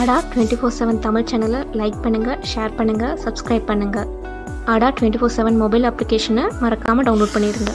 அடா twenty four seven Tamil சேனலை like பண்ணுங்கள் ஷேர் பண்ணுங்கள் சப்ஸ்கிரைப் பண்ணுங்கள் அடா டுவெண்ட்டி ஃபோர் செவன் மொபைல் அப்ளிகேஷனை மறக்காமல் டவுன்லோட் பண்ணிடுங்க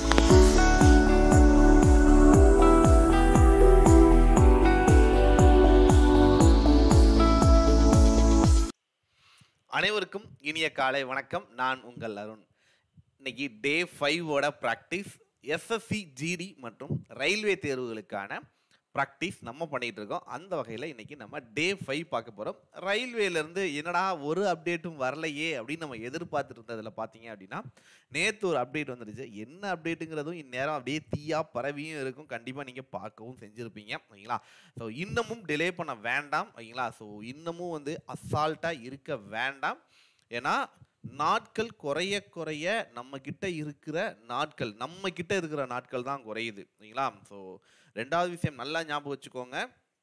அனைவருக்கும் இனிய காலை வணக்கம் நான் உங்கள் அருண் இன்னைக்கு டே ஃபைவோட ப்ராக்டிஸ் எஸ்எஸ்சி ஜிடி மற்றும் ரயில்வே தேர்வுகளுக்கான ப்ராக்டிஸ் நம்ம பண்ணிட்டு இருக்கோம் அந்த வகையில் இன்னைக்கு நம்ம டே ஃபைவ் பார்க்க போகிறோம் ரயில்வேலேருந்து என்னடா ஒரு அப்டேட்டும் வரலையே அப்படின்னு நம்ம எதிர்பார்த்துட்டு இருந்ததில் பார்த்தீங்க அப்படின்னா நேற்று ஒரு அப்டேட் வந்துருச்சு என்ன அப்டேட்டுங்கிறதும் இந்நேரம் அப்படியே தீயா பரவியும் இருக்கும் கண்டிப்பாக நீங்கள் பார்க்கவும் செஞ்சுருப்பீங்க ஓகேங்களா ஸோ இன்னமும் டிலே பண்ண வேண்டாம் ஓகேங்களா ஸோ இன்னமும் வந்து அசால்ட்டாக இருக்க வேண்டாம் ஏன்னா நாட்கள் குறைய குறைய நம்ம கிட்ட இருக்கிற நாட்கள் நம்ம கிட்ட இருக்கிற நாட்கள் தான் குறையுது ஓகேங்களா ஸோ ரெண்டாவது விஷயம் நல்லா ஞாபகம் வச்சுக்கோங்க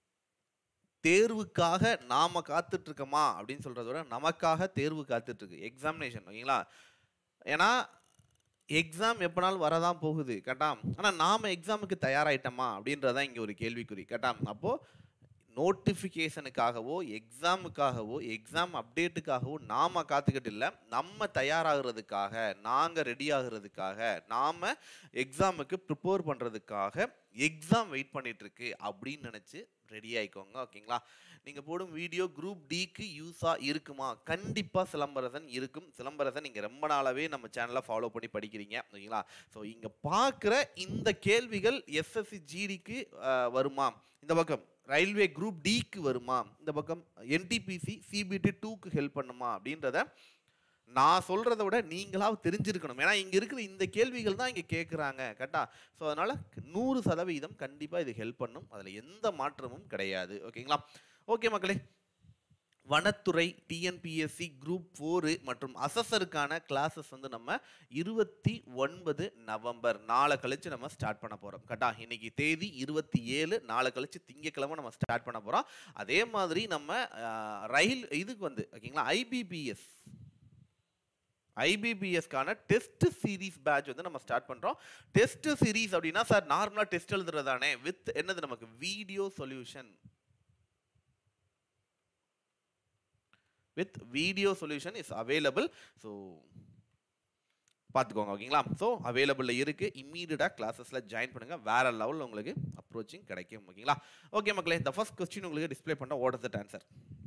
தேர்வுக்காக நாம காத்துட்டு இருக்கோமா அப்படின்னு சொல்றத விட நமக்காக தேர்வு காத்துட்டு இருக்கு எக்ஸாமினேஷன் ஓகேங்களா ஏன்னா எக்ஸாம் எப்பனாலும் வரதான் போகுது கேட்டாம் ஆனால் நாம எக்ஸாமுக்கு தயாராயிட்டோமா அப்படின்றதான் இங்கே ஒரு கேள்விக்குறி கேட்டாம் அப்போ நோட்டிஃபிகேஷனுக்காகவோ எக்ஸாமுக்காகவோ எக்ஸாம் அப்டேட்டுக்காகவோ நாம் காத்துக்கிட்டு இல்லை நம்ம தயாராகிறதுக்காக நாங்கள் ரெடி ஆகிறதுக்காக நாம் எக்ஸாமுக்கு ப்ரிப்பேர் பண்ணுறதுக்காக எக்ஸாம் வெயிட் பண்ணிட்டு இருக்கு அப்படின்னு நினச்சி ரெடி ஆயிக்கோங்க ஓகேங்களா நீங்கள் போடும் வீடியோ குரூப் டிக்கு யூஸாக இருக்குமா கண்டிப்பாக சிலம்பரசன் இருக்கும் சிலம்பரசன் நீங்கள் ரொம்ப நாளாகவே நம்ம சேனலை ஃபாலோ பண்ணி படிக்கிறீங்க ஓகேங்களா ஸோ இங்கே பார்க்குற இந்த கேள்விகள் எஸ்எஸ்சி ஜிடிக்கு வருமா இந்த பக்கம் ரயில்வே குரூப் டிக்கு வருமா இந்த பக்கம் என்டிபிசி சிபிடி டூக்கு ஹெல்ப் பண்ணுமா அப்படின்றத நான் சொல்கிறத விட நீங்களாவது தெரிஞ்சிருக்கணும் ஏன்னா இங்கே இருக்கிற இந்த கேள்விகள் தான் இங்கே கேட்குறாங்க கரெக்டா ஸோ அதனால் நூறு சதவீதம் கண்டிப்பாக இது ஹெல்ப் பண்ணும் அதில் எந்த மாற்றமும் கிடையாது ஓகேங்களா ஓகே மக்களே வனத்துறை டிஎன்பிஎஸ்சி குரூப் ஃபோரு மற்றும் அசஸருக்கான கிளாஸஸ் வந்து நம்ம இருபத்தி ஒன்பது நவம்பர் நாளை கழிச்சு நம்ம ஸ்டார்ட் பண்ண போகிறோம் கரெக்டா இன்னைக்கு தேதி இருபத்தி ஏழு நாளை கழிச்சு திங்கக்கிழமை நம்ம ஸ்டார்ட் பண்ண போகிறோம் அதே மாதிரி நம்ம அஹ், ரயில் இதுக்கு வந்து ஓகேங்களா ஐபிபிஎஸ் ஐபிபிஎஸ்க்கான டெஸ்ட் சீரிஸ் பேட்ச் வந்து நம்ம ஸ்டார்ட் பண்ணுறோம் டெஸ்ட் சீரிஸ் அப்படின்னா சார் நார்மலாக டெஸ்ட் எழுதுறதானே வித் என்னது நமக்கு video solution with video solution is available so பார்த்துக்கோங்க ஓகேங்களா ஸோ அவைலபிளில் இருக்குது இம்மீடியட்டாக கிளாஸஸில் ஜாயின் பண்ணுங்கள் வேற லெவலில் உங்களுக்கு அப்ரோச்சிங் கிடைக்கும் ஓகேங்களா ஓகே மக்களே இந்த ஃபர்ஸ்ட் கொஸ்டின் உங்களுக்கு டிஸ்ப்ளே பண்ண what is that answer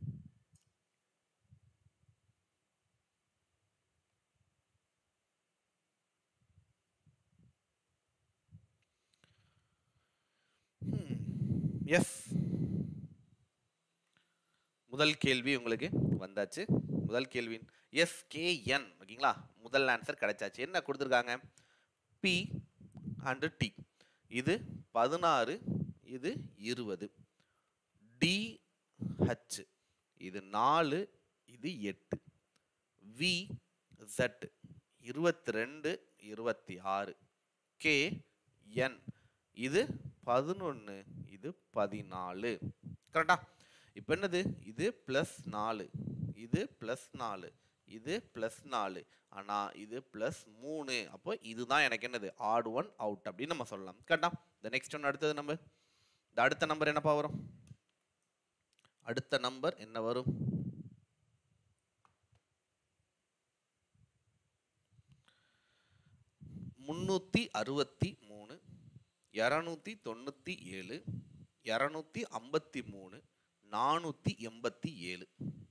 yes முதல் கேள்வி உங்களுக்கு வந்தாச்சு முதல் கேள்வி எஸ்கேஎன் ஓகேங்களா முதல் ஆன்சர் கிடைச்சாச்சு என்ன கொடுத்துருக்காங்க பி அண்டு டி இது பதினாறு இது இருபது டிஹெச் இது நாலு இது எட்டு வி ஜெட் இருபத்தி ரெண்டு இருபத்தி ஆறு கே என் இது பதினொன்று இது பதினாலு கரெக்டா இப்போ என்னது இது ப்ளஸ் நாலு இது ப்ளஸ் நாலு இது ப்ளஸ் நாலு ஆனால் இது ப்ளஸ் மூணு அப்போ இதுதான் எனக்கு என்னது ஆட் ஒன் அவுட் அப்படின்னு நம்ம சொல்லலாம் கரெக்டா இந்த நெக்ஸ்ட் ஒன் அடுத்தது நம்ம இந்த அடுத்த நம்பர் என்னப்பா வரும் அடுத்த நம்பர் என்ன வரும் முந்நூற்றி அறுபத்தி மூணு இரநூத்தி தொண்ணூற்றி ஏழு இரநூத்தி ஐம்பத்தி மூணு நானூற்றி எண்பத்தி ஏழு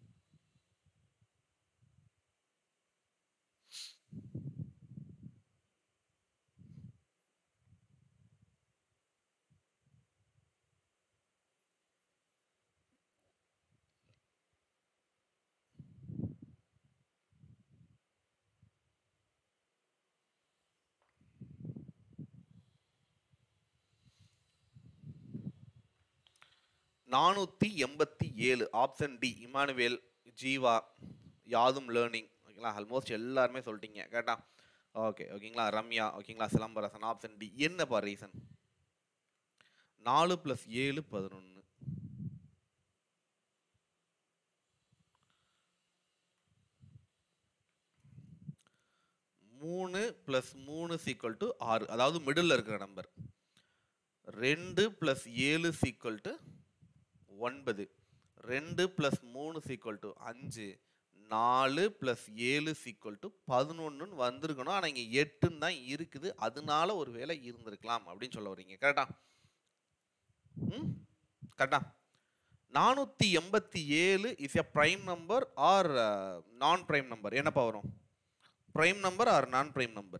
நானூற்றி எண்பத்தி ஏழு ஆப்ஷன் டி இமானுவேல் ஜீவா யாதும் லேர்னிங் ஓகேங்களா ஆல்மோஸ்ட் எல்லாருமே சொல்லிட்டீங்க கேட்டா ஓகே ஓகேங்களா ரம்யா ஓகேங்களா சிலம்பரசன் ஆப்ஷன் டி என்னப்பா ரீசன் நாலு ப்ளஸ் ஏழு பதினொன்று மூணு ப்ளஸ் மூணு சீக்வல் டு ஆறு அதாவது மிடில் இருக்கிற நம்பர் ரெண்டு ப்ளஸ் ஏழு சீக்வல் டு ஒன்பது ரெண்டு ப்ளஸ் மூணு சீக்வல் டு அஞ்சு நாலு ப்ளஸ் ஏழு சீக்வல் டு பதினொன்றுன்னு வந்திருக்கணும் ஆனால் இங்கே எட்டுன்னு தான் இருக்குது அதனால ஒரு வேளை இருந்திருக்கலாம் அப்படின்னு சொல்ல வர்றீங்க கரெக்டா ம் கரெக்டா நானூற்றி எண்பத்தி ஏழு is a prime number or non prime number என்னப்பா வரும் prime number or non prime number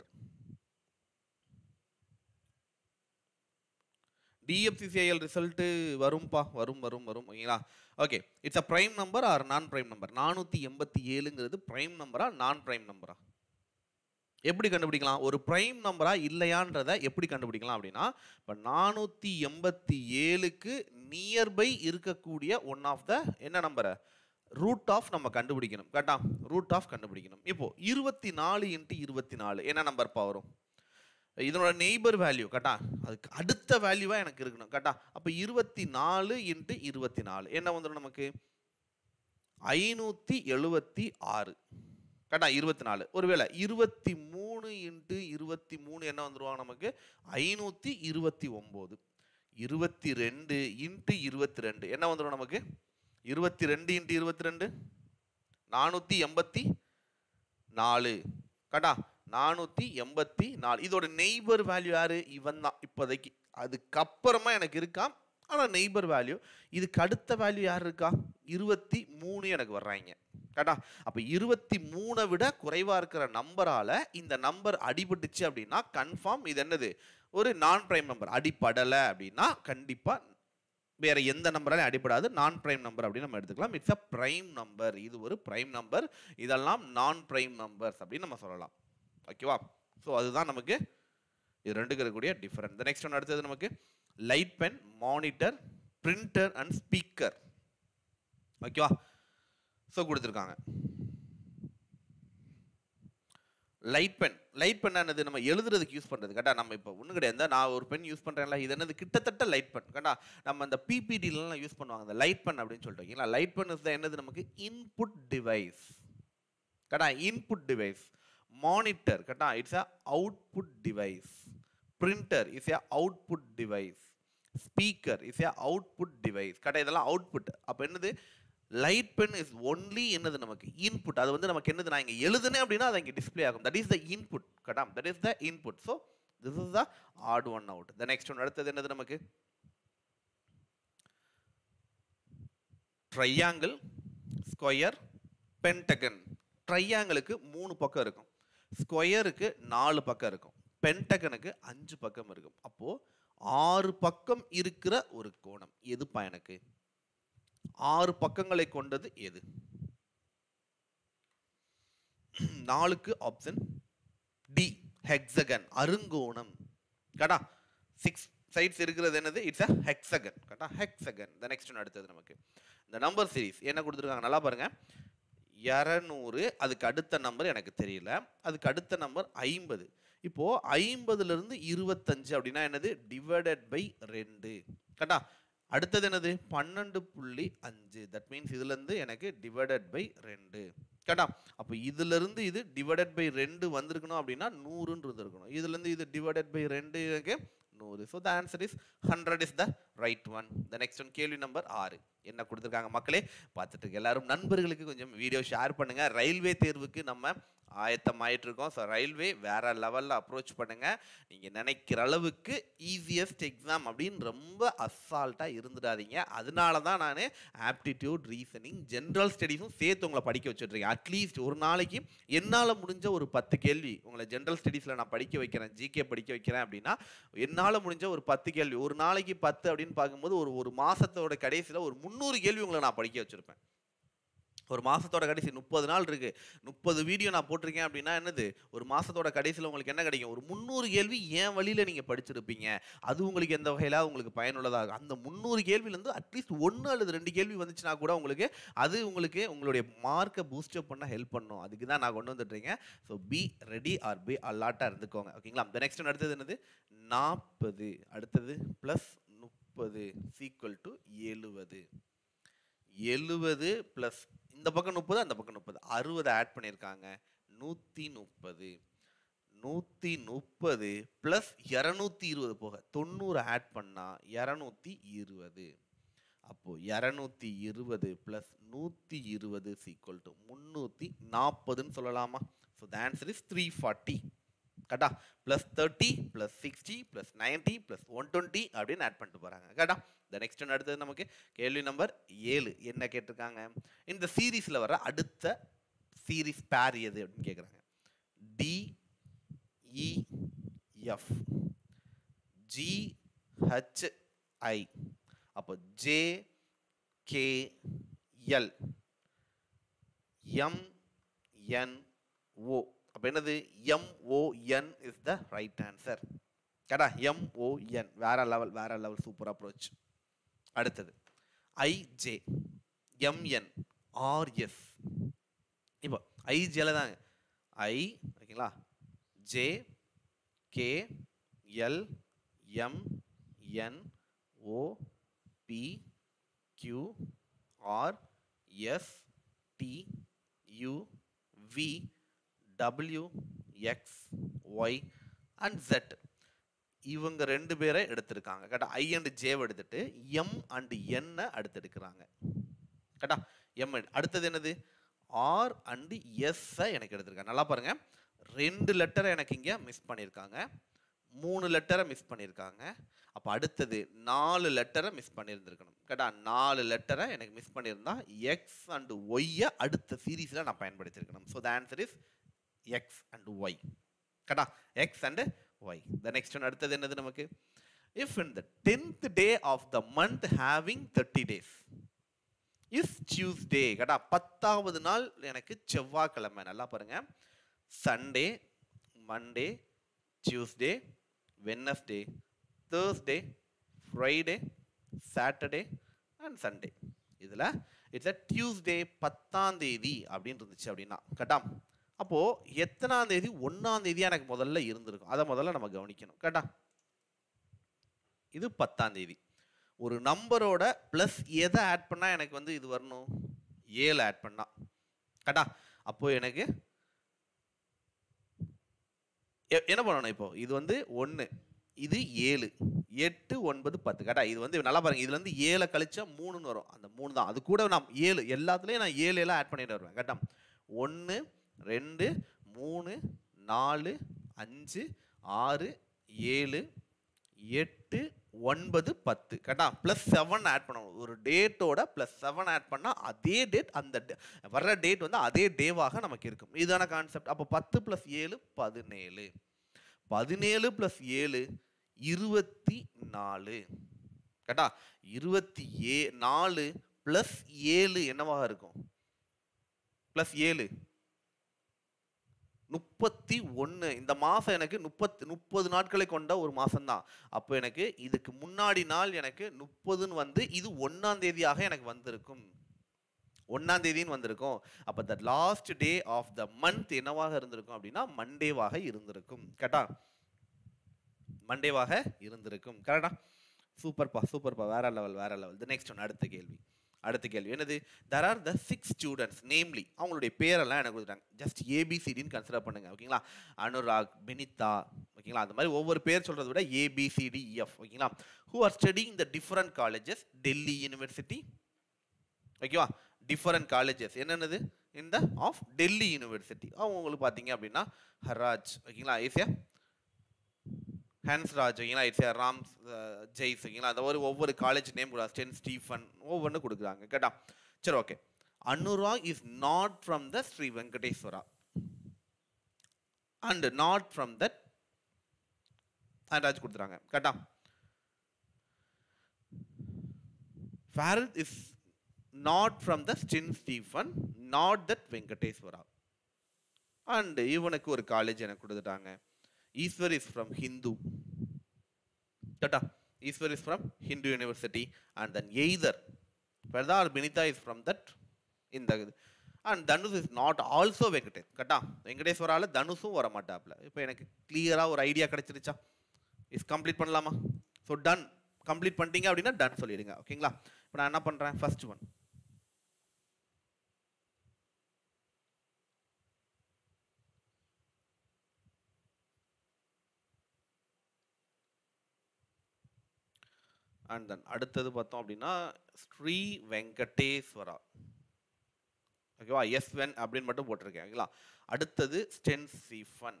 DFCCIL result வரும்பா வரும் வரும் வரும் ஓகேங்களா okay it's a prime number or non prime number நானூற்றி எண்பத்தி ஏழுங்கிறது ப்ரைம் நம்பரா நான் ப்ரைம் நம்பரா எப்படி கண்டுபிடிக்கலாம் ஒரு ப்ரைம் நம்பரா இல்லையான்றதை எப்படி கண்டுபிடிக்கலாம் அப்படின்னா இப்போ நானூற்றி எண்பத்தி ஏழுக்கு நியர்பை இருக்கக்கூடிய ஒன் ஆஃப் த என்ன நம்பரை ரூட் ஆஃப் நம்ம கண்டுபிடிக்கணும் கரெக்டா ரூட் ஆஃப் கண்டுபிடிக்கணும் இப்போ இருபத்தி நாலு இன்ட்டு இருபத்தி நாலு என்ன நம்பர்ப்பா வரும் இதனோட நெய்பர் வேல்யூ கரெக்டா அதுக்கு அடுத்த வேல்யூவாக எனக்கு இருக்கணும் கரெக்டா அப்போ இருபத்தி நாலு இன்ட்டு இருபத்தி நாலு என்ன வந்துடும் நமக்கு ஐநூற்றி எழுபத்தி ஆறு கரெக்டா இருபத்தி நாலு ஒருவேளை இருபத்தி மூணு இன்ட்டு இருபத்தி மூணு என்ன வந்துருவாங்க நமக்கு ஐநூற்றி இருபத்தி ஒம்பது இருபத்தி ரெண்டு இன்ட்டு இருபத்தி ரெண்டு என்ன வந்துடும் நமக்கு இருபத்தி ரெண்டு இன்ட்டு இருபத்தி ரெண்டு நானூற்றி எண்பத்தி நாலு கரெக்டா நானூற்றி எண்பத்தி நாலு இதோட நெய்பர் வேல்யூ யாரு இவன் தான் இப்போதைக்கு அதுக்கப்புறமா எனக்கு இருக்கா ஆனால் நெய்பர் வேல்யூ இதுக்கு அடுத்த வேல்யூ யார் இருக்கா இருபத்தி மூணு எனக்கு வர்றாங்க கரெக்டா அப்போ இருபத்தி மூணை விட குறைவாக இருக்கிற நம்பரால் இந்த நம்பர் அடிபட்டுச்சு அப்படின்னா கன்ஃபார்ம் இது என்னது ஒரு நான் பிரைம் நம்பர் அடிப்படலை அப்படின்னா கண்டிப்பாக வேற எந்த நம்பராலையும் அடிப்படாது நான் பிரைம் நம்பர் அப்படின்னு நம்ம எடுத்துக்கலாம் இட்ஸ் அ பிரைம் நம்பர் இது ஒரு பிரைம் நம்பர் இதெல்லாம் நான் பிரைம் நம்பர்ஸ் அப்படின்னு நம்ம சொல்லலாம் ஓகேவா ஸோ அதுதான் நமக்கு இது ரெண்டுக்கு இருக்கக்கூடிய டிஃபரன்ஸ் நெக்ஸ்ட் ஒன்று அடுத்தது நமக்கு light pen monitor printer and speaker ஓகேவா ஸோ கொடுத்துருக்காங்க லைட் பென் லைட் பென் என்னது நம்ம எழுதுறதுக்கு யூஸ் பண்ணுறது கரெக்டாக நம்ம இப்போ ஒன்றும் கிடையாது நான் ஒரு பென் யூஸ் பண்ணுறேன்ல இது என்னது கிட்டத்தட்ட லைட் பென் கரெக்டா நம்ம அந்த பிபிடிலாம் யூஸ் பண்ணுவாங்க அந்த லைட் பென் அப்படின்னு சொல்லிட்டு ஓகேங்களா லைட் பென் இஸ் தான் என்னது நமக்கு இன்புட் டிவைஸ் கரெக்டா இன்புட் டிவைஸ் மானிட்டர் கரெக்டா it's a output device printer is a output device speaker is a output device கரெக்டாக இதெல்லாம் அவுட்புட் அப்போ என்னது லைட் பென் இஸ் ஒன்லி என்னது நமக்கு இன்புட் அது வந்து நமக்கு என்னது நான் இங்கே எழுதுனேன் அப்படின்னா அது இங்கே டிஸ்ப்ளே ஆகும் தட் இஸ் த இன்புட் கரெக்டா that is the input so this is the odd one out the next one அடுத்தது என்னது நமக்கு ட்ரையாங்கிள் ஸ்கொயர் பென்டகன் ட்ரையாங்கிளுக்கு மூணு பக்கம் இருக்கும் ஸ்கொயருக்கு நாலு பக்கம் இருக்கும் பென்டகனுக்கு அஞ்சு பக்கம் இருக்கும் அப்போ ஆறு பக்கம் இருக்கிற ஒரு கோணம் எதுப்பா எனக்கு ஆறு பக்கங்களை கொண்டது எது நாலுக்கு ஆப்ஷன் டி ஹெக்ஸகன் அருங்கோணம் கடா சிக்ஸ் சைட்ஸ் இருக்கிறது என்னது இட்ஸ் அ ஹெக்ஸகன் கரெக்டா ஹெக்ஸகன் த நெக்ஸ்ட் ஒன்று அடுத்தது நமக்கு இந்த நம்பர் சீரிஸ் என்ன கொடுத்துருக்காங்க நல்லா பாருங்க இரநூறு அதுக்கு அடுத்த நம்பர் எனக்கு தெரியல அதுக்கு அடுத்த நம்பர் ஐம்பது இப்போ ஐம்பதுல இருந்து இருபத்தஞ்சு அப்படின்னா என்னது டிவைடட் பை ரெண்டு கரெக்டா அடுத்தது என்னது பன்னெண்டு புள்ளி அஞ்சு தட் மீன்ஸ் இதுல இருந்து எனக்கு டிவைடட் பை ரெண்டு கரெக்டா அப்போ இதுல இருந்து இது டிவைடட் பை ரெண்டு வந்திருக்கணும் அப்படின்னா நூறுன்னு இருந்திருக்கணும் இதுல இருந்து இது டிவைடட் பை ரெண்டு எனக்கு நூறு so the answer is hundred is the right one the next one கேள்வி நம்பர் ஆறு என்ன கொடுத்துருக்காங்க மக்களே பார்த்துட்டு இருக்க எல்லாரும் நண்பர்களுக்கு கொஞ்சம் வீடியோ ஷேர் பண்ணுங்க ரயில்வே தேர்வுக்கு நம்ம ஆயத்தம் ஆயிட்டு இருக்கோம் ஸோ ரயில்வே வேற லெவலில் அப்ரோச் பண்ணுங்க நீங்கள் நினைக்கிற அளவுக்கு ஈஸியஸ்ட் எக்ஸாம் அப்படின்னு ரொம்ப அசால்ட்டாக இருந்துடாதீங்க அதனால தான் நான் ஆப்டிடியூட் ரீசனிங் ஜென்ரல் ஸ்டடீஸும் சேர்த்து உங்களை படிக்க வச்சுட்ருக்கேன் அட்லீஸ்ட் ஒரு நாளைக்கு என்னால் முடிஞ்ச ஒரு பத்து கேள்வி உங்களை ஜென்ரல் ஸ்டடீஸில் நான் படிக்க வைக்கிறேன் ஜிகே படிக்க வைக்கிறேன் அப்படின்னா என்னால் முடிஞ்ச ஒரு பத்து கேள்வி ஒரு நாளைக்கு பத்து அப்படின்னு பார்க்கும்போது ஒரு ஒரு மாதத்தோட கடைசியில் ஒரு முந்நூறு கேள்வி உங்களை நான் படிக்க வச்சுருப்பேன் ஒரு மாதத்தோட கடைசி முப்பது நாள் இருக்கு முப்பது வீடியோ நான் போட்டிருக்கேன் அப்படின்னா என்னது ஒரு மாதத்தோட கடைசியில் உங்களுக்கு என்ன கிடைக்கும் ஒரு முந்நூறு கேள்வி ஏன் வழியில் நீங்கள் படிச்சிருப்பீங்க அது உங்களுக்கு எந்த வகையில் உங்களுக்கு பயனுள்ளதாக இருக்கும் அந்த முந்நூறு கேள்வியிலேருந்து அட்லீஸ்ட் ஒன்று அல்லது ரெண்டு கேள்வி வந்துச்சுன்னா கூட உங்களுக்கு அது உங்களுக்கு உங்களுடைய மார்க்கை பூஸ்டப் பண்ண ஹெல்ப் பண்ணும் அதுக்கு தான் நான் கொண்டு வந்துட்டுருக்கேன் so be ready or be அலாட்டாக இருந்துக்கோங்க ஓகேங்களா இந்த நெக்ஸ்ட் அடுத்தது என்னது நாற்பது அடுத்தது ப்ளஸ் முப்பது சீக்குவல் டு எழுவது எழுவது ப்ளஸ் இந்த பக்கம் முப்பது அந்த பக்கம் முப்பது அறுபது ஆட் பண்ணியிருக்காங்க நூற்றி முப்பது நூற்றி முப்பது ப்ளஸ் இரநூத்தி இருபது போக தொண்ணூறு ஆட் பண்ணால் இரநூத்தி இருபது அப்போ இரநூத்தி இருபது ப்ளஸ் நூற்றி இருபது சீக்குவல் டு முந்நூற்றி நாற்பதுன்னு சொல்லலாமா so the answer is three forty கரெக்டா plus thirty plus sixty plus ninety plus one twenty அப்படின்னு ஆட் பண்ணிட்டு போகிறாங்க கரெக்டா இந்த நெக்ஸ்ட் ஒன்று அடுத்தது நமக்கு கேள்வி நம்பர் ஏழு என்ன கேட்டிருக்காங்க இந்த சீரீஸில் வர அடுத்த சீரீஸ் பேர் எது அப்படின்னு கேட்குறாங்க டி இஎஃப் ஜிஹெச்ஐ அப்போ J K L M O அப்போ என்னது M O N is the right answer கேடா எம்ஓஎன் வேற லெவல் வேற லெவல் சூப்பர் அப்ரோச் அடுத்தது ஐஜே எம்என் ஆர்எஸ் இப்போ ஐஜேல தாங்க ஐ ஓகேங்களா J K L M N O P Q R S T U V W X Y and Z இவங்க ரெண்டு பேரை எடுத்திருக்காங்க கரெக்டா ஐ அண்ட் ஜேவை எடுத்துட்டு எம் அண்ட் என்னை அடுத்து எடுக்கிறாங்க கரெக்டா எம் அடுத்தது என்னது ஆர் அண்டு எஸ்ஸை எனக்கு எடுத்திருக்காங்க நல்லா பாருங்க ரெண்டு லெட்டரை எனக்கு இங்கே மிஸ் பண்ணியிருக்காங்க மூணு லெட்டரை மிஸ் பண்ணியிருக்காங்க அப்போ அடுத்தது நாலு லெட்டரை மிஸ் பண்ணியிருந்திருக்கணும் கேட்டா நாலு லெட்டரை எனக்கு மிஸ் பண்ணியிருந்தா எக்ஸ் அண்டு ஒய்யை அடுத்த சீரீஸில் நான் பயன்படுத்தியிருக்கணும் so the answer is X and Y கரெக்டா X and Y the next one அடுத்தது என்னது நமக்கு if in the tenth day of the month having thirty days is Tuesday கேட்டா பத்தாவது நாள் எனக்கு செவ்வாய்க்கிழமை நல்லா பாருங்க Sunday Monday Tuesday Wednesday Thursday Friday Saturday and Sunday இதில் இட்ஸ் அ டியூஸ்டே பத்தாம் தேதி அப்படின்னு இருந்துச்சு அப்படின்னா கரெக்டா அப்போது எத்தனாம் தேதி ஒன்றாம் தேதி எனக்கு முதல்ல இருந்திருக்கும் அதை முதல்ல நம்ம கவனிக்கணும் கரெக்டா இது பத்தாம் தேதி ஒரு நம்பரோட ப்ளஸ் எதை ஆட் பண்ணால் எனக்கு வந்து இது வரணும் ஏழு ஆட் பண்ணா கரெக்டா அப்போ எனக்கு எ- என்ன பண்ணணும் இப்போ இது வந்து ஒன்று இது ஏழு எட்டு ஒன்பது பத்து கரெக்டா இது வந்து நல்லா பாருங்க இதுல இருந்து ஏழை கழிச்சா மூணுன்னு வரும் அந்த மூணு தான் அது கூட நான் ஏழு எல்லாத்துலேயும் நான் ஏழு எல்லாம் ஆட் பண்ணிட்டு வருவேன் கரெக்டா ஒன்று ரெண்டு மூணு நாலு அஞ்சு ஆறு ஏழு எட்டு ஒன்பது பத்து கரெக்டா ப்ளஸ் செவன் ஆட் பண்ணணும் ஒரு டேட்டோட ப்ளஸ் செவன் ஆட் பண்ணால் அதே டேட் அந்த da- வர்ற டேட் வந்து அதே டேவாக நமக்கு இருக்கும் இதுதான கான்செப்ட் அப்போ பத்து ப்ளஸ் ஏழு பதினேழு பதினேழு ப்ளஸ் ஏழு இருபத்தி நாலு கரெக்டா இருபத்தி ஏ நாலு ப்ளஸ் ஏழு என்னவாக இருக்கும் ப்ளஸ் ஏழு முப்பத்தி ஒன்று இந்த மாதம் எனக்கு முப்பத்தி முப்பது நாட்களை கொண்ட ஒரு மாதம்தான் அப்போ எனக்கு இதுக்கு முன்னாடி நாள் எனக்கு முப்பதுன்னு வந்து இது ஒன்றாம் தேதியாக எனக்கு வந்திருக்கும் ஒன்றாம் தேதின்னு வந்திருக்கும் அப்போ the last day of the month என்னவாக இருந்திருக்கும் அப்படின்னா மண்டேவாக இருந்திருக்கும் கரெக்டா மண்டேவாக இருந்திருக்கும் கரெக்டா சூப்பர்ப்பா சூப்பர்ப்பா வேற லெவல் வேற லெவல் த நெக்ஸ்ட் ஒன் அடுத்த கேள்வி அடுத்த கேள்வி என்னது there are the six students namely அவங்களுடைய பேரெல்லாம் எனக்கு கொடுத்துட்டாங்க ஜஸ்ட் ஏபிசிடின்னு கன்சிடர் பண்ணுங்க ஓகேங்களா அனுராக் பெனிதா ஓகேங்களா அந்த மாதிரி ஒவ்வொரு பேர் சொல்றதை விட ஏபிசிடிஎஃப் ஓகேங்களா who are studying the different colleges Delhi university ஓகேவா டிஃப்ரெண்ட் காலேஜஸ் என்னென்னது இந்த ஆஃப் டெல்லி யூனிவர்சிட்டி அவங்க உங்களுக்கு பார்த்தீங்க அப்படின்னா ஹராஜ் ஓகேங்களா ஈஸியா ஹான்ஸ்ராஜ் ஓகேங்களா இட்ஸ் ராம் ஜெய்ஸ் ஓகேங்களா அந்த ஒரு ஒவ்வொரு காலேஜ் நேம் கூட ஸ்டென் ஸ்டீஃபன் ஒவ்வொன்று கொடுக்குறாங்க கேட்டா சரி okay Anurag is not from the Sri Venkateswara and not from that Hansraj கொடுத்துறாங்க கேட்டா Farrell is not from the Stin Stephen, not that Venkateswara. And இவனுக்கு ஒரு காலேஜ் எனக்கு கொடுத்துட்டாங்க ஈஸ்வர் இஸ் ஃப்ரம் ஹிந்து கரெக்டா Eshwar is from Hindu university and then either Farida or Binita is from that இந்த இது and Dhanush is not also Venkatesh கரெக்டா வெங்கடேஸ்வரால தனுஷும் வர மாட்டாப்ல இப்போ எனக்கு கிளியராக ஒரு ஐடியா கிடைச்சிருச்சா இஸ் கம்ப்ளீட் பண்ணலாமா ஸோ டன் கம்ப்ளீட் பண்ணிட்டீங்க அப்படின்னா டன் சொல்லிடுங்க ஓகேங்களா இப்போ நான் என்ன பண்ணுறேன் ஃபர்ஸ்ட் ஒன் அண்ட் தென் அடுத்தது பார்த்தோம் அப்படின்னா ஸ்ரீ வெங்கடேஸ்வரா ஓகேவா எஸ் வென் அப்படின்னு மட்டும் போட்டிருக்கேன் ஓகேங்களா அடுத்தது ஸ்டென்சிஃபன்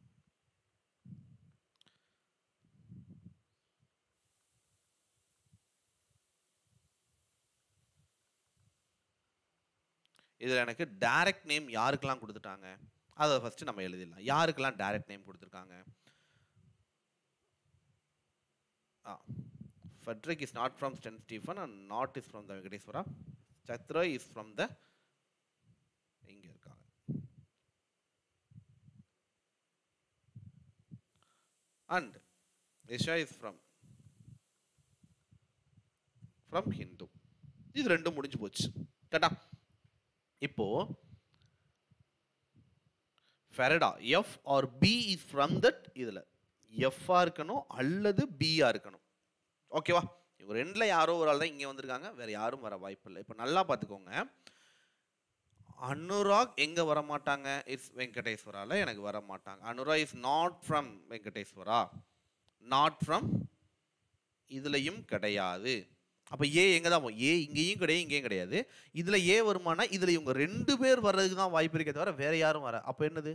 இதில் எனக்கு டைரக்ட் நேம் யாருக்கெல்லாம் கொடுத்துட்டாங்க அதை ஃபஸ்ட்டு நம்ம எழுதிடலாம் யாருக்கெல்லாம் டைரக்ட் நேம் கொடுத்துருக்காங்க ah Patrick is not from ஸ்டென் Stephen and not is from the Venkateswara Chhatra is from the இங்கே இருக்காங்க and Isha is from from Hindu இது ரெண்டும் முடிஞ்சு போச்சு கேட்டா இப்போ Farida F or B is from that இதில் எஃப்ஆ இருக்கணும் அல்லது பிஆ இருக்கணும் ஓகேவா இவங்க ரெண்டில் யாரோ ஒரு ஆள் தான் இங்கே வந்திருக்காங்க வேற யாரும் வர வாய்ப்பு இல்லை இப்போ நல்லா பார்த்துக்கோங்க அனுராக் எங்கே வர மாட்டாங்க இஸ் வெங்கடேஸ்வரால எனக்கு வர மாட்டாங்க Anurag is not from Venkateswara not from இதுலையும் கிடையாது அப்போ ஏ எங்கே தான் போகும் ஏ இங்கேயும் கிடையாது இங்கேயும் கிடையாது இதில் ஏ வருமானா இதில் இவங்க ரெண்டு பேர் வர்றதுக்கு தான் வாய்ப்பு இருக்கே தவிர வேற யாரும் வர அப்போ என்னது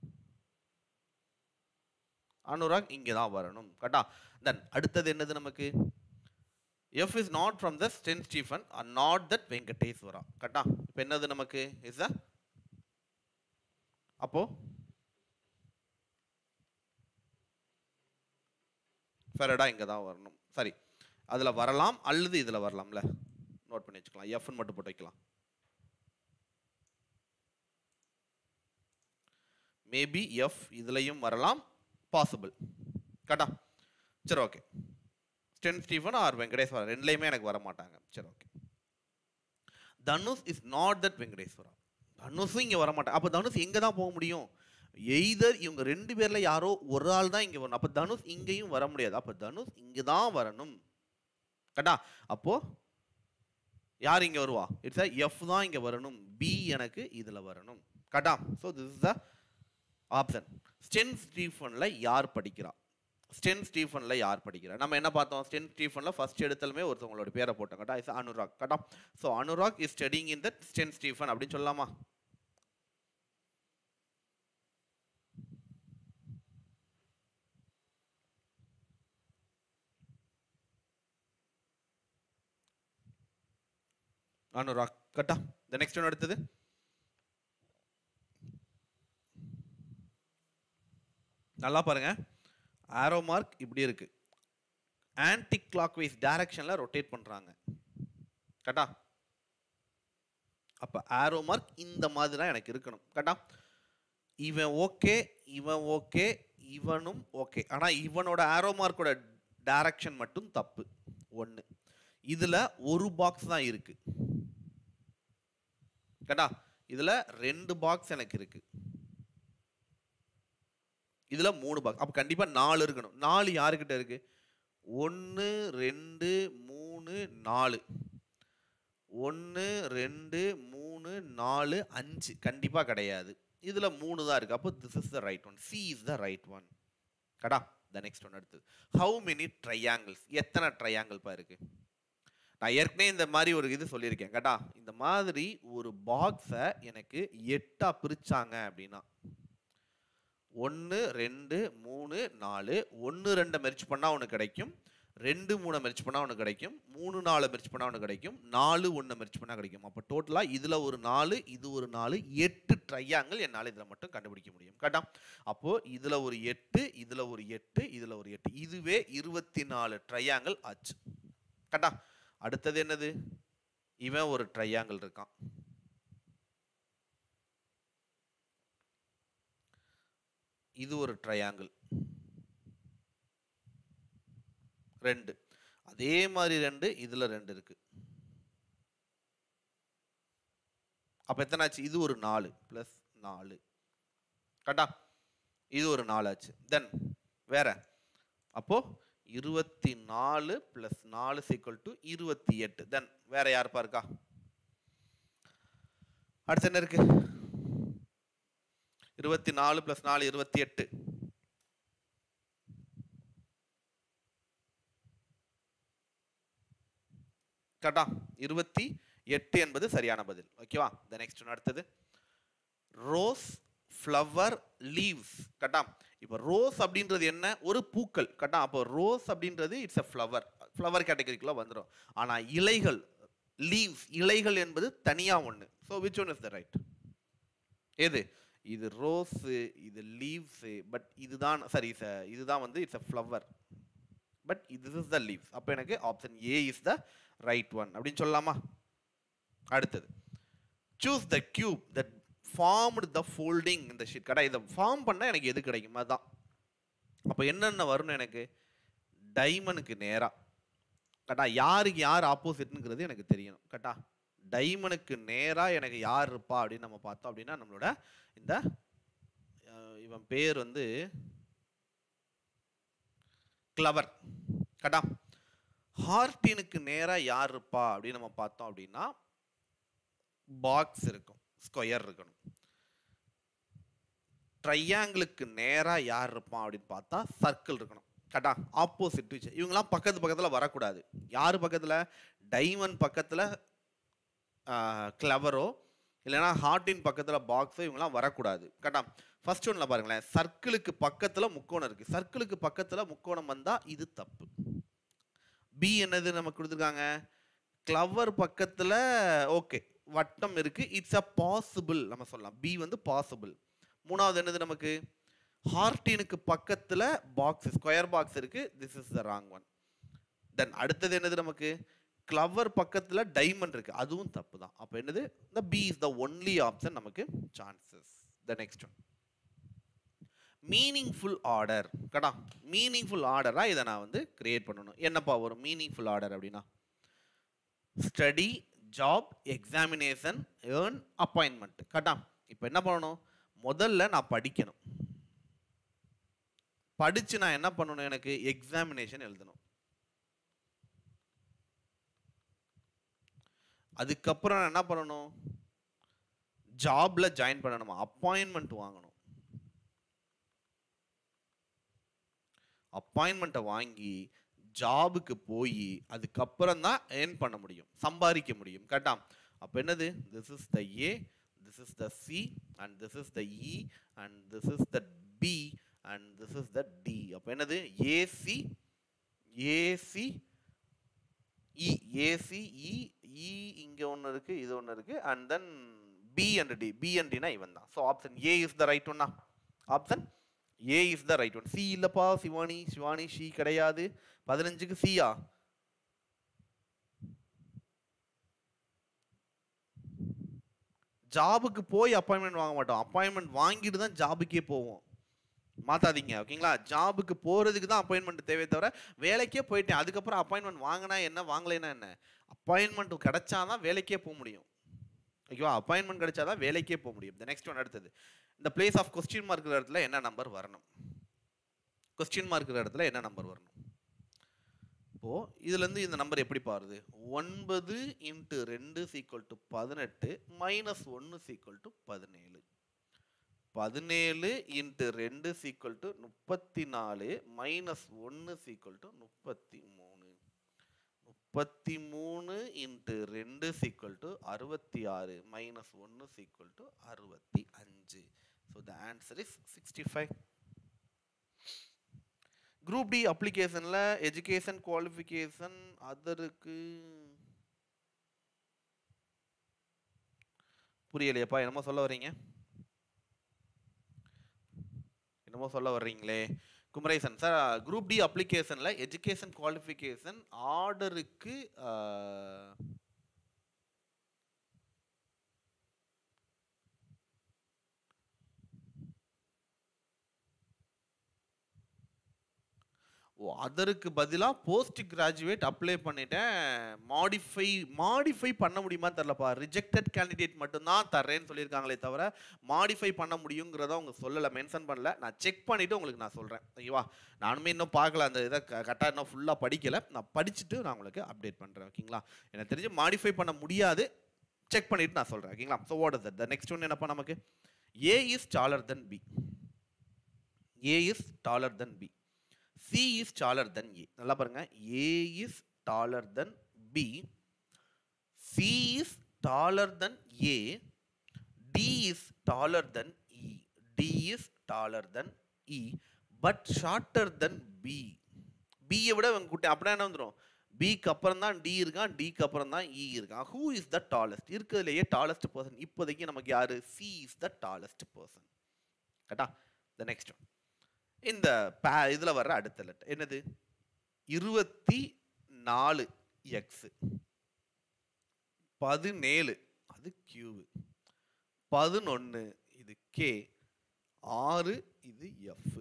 அனுராக் இங்கே தான் வரணும் கரெக்டா தென் அடுத்தது என்னது நமக்கு F is not from the ஸ்டென் Stephen or not that Venkateswara கரெக்டா இப்போ என்னது நமக்கு இஸ் அ அப்போ ஃபெரடா இங்கே தான் வரணும் சரி அதில் வரலாம் அல்லது இதில் வரலாம்ல நோட் பண்ணி வச்சுக்கலாம் எஃப்னு மட்டும் போட்டு வைக்கலாம் மேபி எஃப் இதுலையும் வரலாம் பாசிபிள் கரெக்டா சரி ஓகே ஸ்டென் ஸ்டீஃபன் ஆர் வெங்கடேஸ்வரா ரெண்டுலேயுமே எனக்கு வர மாட்டாங்க சரி okay Dhanush is not that Venkateswara தனுஷும் இங்கே வர மாட்டாங்க அப்போ தனுஷ் எங்கே தான் போக முடியும் எய்தர் இவங்க ரெண்டு பேரில் யாரோ ஒரு ஆள் தான் இங்கே வரணும் அப்போ தனுஷ் இங்கேயும் வர முடியாது அப்போ தனுஷ் இங்கே தான் வரணும் கரெக்டா அப்போ யார் இங்கே வருவா இட்ஸ் எஃப் தான் இங்கே வரணும் பி எனக்கு இதில் வரணும் கரெக்டா so this is the option ஸ்டென் ஸ்டீஃபனில் யார் படிக்கிறா ஸ்டென் ஸ்டீஃபனில் யார் படிக்கிறா நம்ம என்ன பார்த்தோம் ஸ்டென் ஸ்டீஃபனில் ஃபர்ஸ்ட் எடுத்தலுமே ஒருத்தவங்களோட பேரை போட்டோம் கட்டா இஸ் அனுராக் கட்டா so Anurag is studying in that ஸ்டென் ஸ்டீஃபன் அப்படின்னு சொல்லலாமா அனுராக் கட்டா த நெக்ஸ்ட் ஒன் அடுத்தது நல்லா பாருங்க ஆரோ மார்க் இப்படி இருக்கு ஆன்டி கிளாக் வைஸ் டைரக்ஷனில் ரொட்டேட் பண்ணுறாங்க கரெக்டா அப்போ ஆரோ மார்க் இந்த மாதிரி தான் எனக்கு இருக்கணும் கரெக்டா இவன் ஓகே இவன் ஓகே இவனும் ஓகே ஆனால் இவனோட ஆரோ மார்க்கோட டைரக்ஷன் மட்டும் தப்பு ஒன்று இதில் ஒரு பாக்ஸ் தான் இருக்கு கரெக்டா இதில் ரெண்டு பாக்ஸ் எனக்கு இருக்கு இதில் மூணு பாக்ஸ் அப்போ கண்டிப்பாக நாலு இருக்கணும் நாலு யாருக்கிட்ட இருக்கு ஒன்று ரெண்டு மூணு நாலு ஒன்று ரெண்டு மூணு நாலு அஞ்சு கண்டிப்பாக கிடையாது இதில் மூணு தான் இருக்குது அப்போ this is the right one C is the right one கடா த நெக்ஸ்ட் ஒன் அடுத்தது ஹவு மெனி ட்ரையாங்கிள்ஸ் எத்தனை ட்ரையாங்கிள்ப்பா இருக்கு நான் ஏற்கனவே இந்த மாதிரி ஒரு இது சொல்லியிருக்கேன் கேட்டா இந்த மாதிரி ஒரு பாக்ஸை எனக்கு எட்டாக பிரிச்சாங்க அப்படின்னா ஒன்று ரெண்டு மூணு நாலு ஒன்று ரெண்டை மெர்ச் பண்ணால் ஒன்று கிடைக்கும் ரெண்டு மூணை மெர்ச் பண்ணால் ஒன்று கிடைக்கும் மூணு நாலு மெர்ச் பண்ணால் ஒன்று கிடைக்கும் நாலு ஒன்று மெர்ச் பண்ணால் கிடைக்கும் அப்போ டோட்டலாக இதில் ஒரு நாலு இது ஒரு நாலு எட்டு ட்ரையாங்கிள் என்னால் இதில் மட்டும் கண்டுபிடிக்க முடியும் கரெக்டா அப்போது இதில் ஒரு எட்டு இதில் ஒரு எட்டு இதில் ஒரு எட்டு இதுவே இருபத்தி நாலு ட்ரையாங்கிள் ஆச்சு கரெக்டா அடுத்தது என்னது இவன் ஒரு ட்ரையாங்கிள் இருக்கான் இது ஒரு ட்ரையாங்கிள் ரெண்டு அதே மாதிரி ரெண்டு இதுல ரெண்டு இருக்கு அப்ப எத்தனை ஆச்சு இது ஒரு நாலு பிளஸ் நாலு கரெக்டா இது ஒரு நாலு ஆச்சு தென் வேற அப்போ இருபத்தி நாலு பிளஸ் நாலு சீக்வல் டு இருபத்தி எட்டு தென் வேற யாருப்பா இருக்கா அடுத்து என்ன இருக்கு இருபத்தி நாலு பிளஸ் நாலு இருபத்தி எட்டு கரெக்டா இருபத்தி எட்டு என்பது சரியான பதில் ஓகேவா த நெக்ஸ்ட் ஒன்று அடுத்தது ரோஸ் ஃப்ளவர் லீவ்ஸ் கரெக்டா இப்போ ரோஸ் அப்படின்றது என்ன ஒரு பூக்கள் கரெக்டா அப்போ ரோஸ் அப்படின்றது இட்ஸ் அ ஃப்ளவர் ஃப்ளவர் கேட்டகரிக்குள்ள வந்துடும் ஆனால் இலைகள் லீவ்ஸ் இலைகள் என்பது தனியாக ஒன்று so which one is the right எது இது ரோஸு இது லீவ்ஸு பட் இதுதான் சரி ச- இதுதான் வந்து it's a flower but this is the leaves அப்போ எனக்கு option A is the right one அப்படின்னு சொல்லலாமா அடுத்தது choose the cube that formed the folding இந்த ஷீட் கடை இதை ஃபார்ம் பண்ணால் எனக்கு எது கிடைக்கும் அதுதான் அப்போ என்னென்ன வரும்னு எனக்கு டைமனுக்கு நேராக கட்டா யாருக்கு யார் ஆப்போசிட்னுங்கிறது எனக்கு தெரியணும் கட்டா டைமனுக்கு நேராக எனக்கு யார் இருப்பா அப்படின்னு நம்ம பார்த்தோம் அப்படின்னா நம்மளோட இந்த அஹ், இவன் பேர் வந்து கிளவர் கட்டா ஹார்டினுக்கு நேராக யார் இருப்பா அப்படின்னு நம்ம பார்த்தோம் அப்படின்னா பாக்ஸ் இருக்கும் ஸ்கொயர் இருக்கணும் ட்ரையாங்கிளுக்கு நேராக யார் இருப்பான் அப்படின்னு பார்த்தா சர்க்கிள் இருக்கணும் கரெக்டா ஆப்போசிட் இவங்கெல்லாம் பக்கத்து பக்கத்தில் வரக்கூடாது யார் பக்கத்தில் டைமண்ட் பக்கத்தில் கிளவரோ இல்லைன்னா ஹார்ட்டின் பக்கத்தில் பாக்ஸோ இவங்கெல்லாம் வரக்கூடாது கரெக்டா ஃபர்ஸ்ட் ஒன்றில் பாருங்களேன் சர்க்கிளுக்கு பக்கத்தில் முக்கோணம் இருக்குது சர்க்கிளுக்கு பக்கத்தில் முக்கோணம் வந்தால் இது தப்பு பி என்னது நமக்கு கொடுத்துருக்காங்க கிளவர் பக்கத்தில் ஓகே வட்டம் இருக்கு இட்ஸ் அ பாசிபிள் நம்ம சொல்லலாம் பி வந்து பாசிபிள் மூணாவது என்னது நமக்கு ஹார்டினுக்கு பக்கத்தில் பாக்ஸ் ஸ்கொயர் பாக்ஸ் இருக்கு this is the wrong one then அடுத்தது என்னது நமக்கு கிளவர் பக்கத்தில் டைமண்ட் இருக்கு அதுவும் தப்பு தான் அப்போ என்னது இந்த B is the only option நமக்கு chances the next one meaningful order கடா மீனிங்ஃபுல் ஆர்டராக இதை நான் வந்து கிரியேட் பண்ணணும் என்னப்பா வரும் மீனிங்ஃபுல் ஆர்டர் அப்படின்னா study job examination earn appointment கரெக்டா இப்போ என்ன பண்ணணும் முதல்ல நான் படிக்கணும் படிச்சு நான் என்ன பண்ணணும் எனக்கு எக்ஸாமினேஷன் எழுதணும் அதுக்கப்புறம் நான் என்ன பண்ணணும் ஜாப்ல ஜாயின் பண்ணணுமா அப்பாயின்மெண்ட் வாங்கணும் அப்பாயின்மெண்ட்டை வாங்கி ஜாபுக்கு போய் அதுக்கப்புறம் தான் ஏர்ன் பண்ண முடியும் சம்பாதிக்க முடியும் கரெக்டா அப்போ என்னது this is the A this is the C and this is the E and this is the B and this is the D அப்போ என்னது A C A C E A C E E இங்கே ஒன்று இருக்குது இது ஒன்று இருக்குது and then B and D B and டினா இவன் தான் so option A is the right ஒன்னா option A is the right one C இல்லப்பா சிவானி சிவானி ஷி கிடையாது பதினஞ்சுக்கு சியா ஜாபுக்கு போய் அப்பாயின்மெண்ட் வாங்க மாட்டோம் அப்பாயின்மெண்ட் வாங்கிட்டு தான் ஜாபுக்கே போவோம் மாத்தாதீங்க ஓகேங்களா ஜாபுக்கு போகிறதுக்கு தான் அப்பாயின்மெண்ட் தேவையே தவிர வேலைக்கே போயிட்டேன் அதுக்கப்புறம் அப்பாயின்மெண்ட் வாங்கினா என்ன வாங்கலைன்னா என்ன அப்பாயின்மெண்ட் கிடைச்சாதான் வேலைக்கே போக முடியும் ஓகேவா அப்பாயின்மெண்ட் கிடைச்சாதான் வேலைக்கே போக முடியும் இந்த நெக்ஸ்ட் ஒன் அடுத்தது இந்த பிளேஸ் ஆஃப் கொஸ்டின் மார்க் இருக்கிற இடத்துல என்ன நம்பர் வரணும் கொஸ்டின் மார்க் இருக்கிற இடத்துல என்ன நம்பர் வரணும் இப்போ இதுலேருந்து இந்த நம்பர் எப்படி பாருது ஒன்பது இன்ட்டு ரெண்டு சீக்வல் டு பதினெட்டு மைனஸ் ஒன்று சீக்வல் டு பதினேழு பதினேழு இன்ட்டு ரெண்டு சீக்வல் டு முப்பத்தி நாலு மைனஸ் ஒன்று சீக்வல் டு முப்பத்தி மூணு முப்பத்தி மூணு இன்ட்டு ரெண்டு சீக்வல் டு அறுபத்தி ஆறு மைனஸ் ஒன்று சீக்வல் டு அறுபத்தி அஞ்சு so the answer is sixty five group D அப்ளிகேஷனில் எஜுகேஷன் குவாலிஃபிகேஷன் அதருக்கு புரியலையப்பா என்னமோ சொல்ல வர்றீங்க என்னமோ சொல்ல வர்றீங்களே குமரேசன் சார் குரூப் டி அப்ளிகேஷனில் எஜுகேஷன் குவாலிஃபிகேஷன் ஆர்டருக்கு ஓ அதற்கு பதிலாக போஸ்ட் கிராஜுவேட் அப்ளை பண்ணிட்டேன் மாடிஃபை மாடிஃபை பண்ண முடியுமா தெரிலப்பா ரிஜெக்டட் கேண்டிடேட் மட்டும்தான் தர்றேன்னு சொல்லியிருக்காங்களே தவிர மாடிஃபை பண்ண முடியுங்கிறத அவங்க சொல்லலை மென்ஷன் பண்ணல நான் செக் பண்ணிவிட்டு உங்களுக்கு நான் சொல்கிறேன் ஓகேவா நானுமே இன்னும் பார்க்கல அந்த இதை கரெக்டாக இன்னும் ஃபுல்லாக படிக்கலை நான் படிச்சுட்டு நான் உங்களுக்கு அப்டேட் பண்ணுறேன் ஓகேங்களா எனக்கு தெரிஞ்சு மாடிஃபை பண்ண முடியாது செக் பண்ணிவிட்டு நான் சொல்கிறேன் ஓகேங்களா so what is the next one என்னப்பா நமக்கு A is taller than B A is taller than B C is taller than A நல்லா பாருங்க A is taller than B C is taller than A D is taller than E D is taller than E but shorter than B பியை விட இவங்க குட்டி அப்படின்னா என்ன வந்துடும் பிக்கு அப்புறம் தான் டி இருக்கான் டிக்கு அப்புறம் தான் இ இருக்கான் ஹூ இஸ் த டாலஸ்ட் இருக்கிறதுலையே டாலஸ்ட் பர்சன் இப்போதைக்கு நமக்கு யாரு C is the tallest person கரெக்டா த நெக்ஸ்ட் ஒன் இந்த பே இதில் வர்ற அடுத்த லெட்டர் என்னது இருபத்தி நாலு எக்ஸ் பதினேழு அது கியூவு பதினொன்று இது கே ஆறு இது எஃப்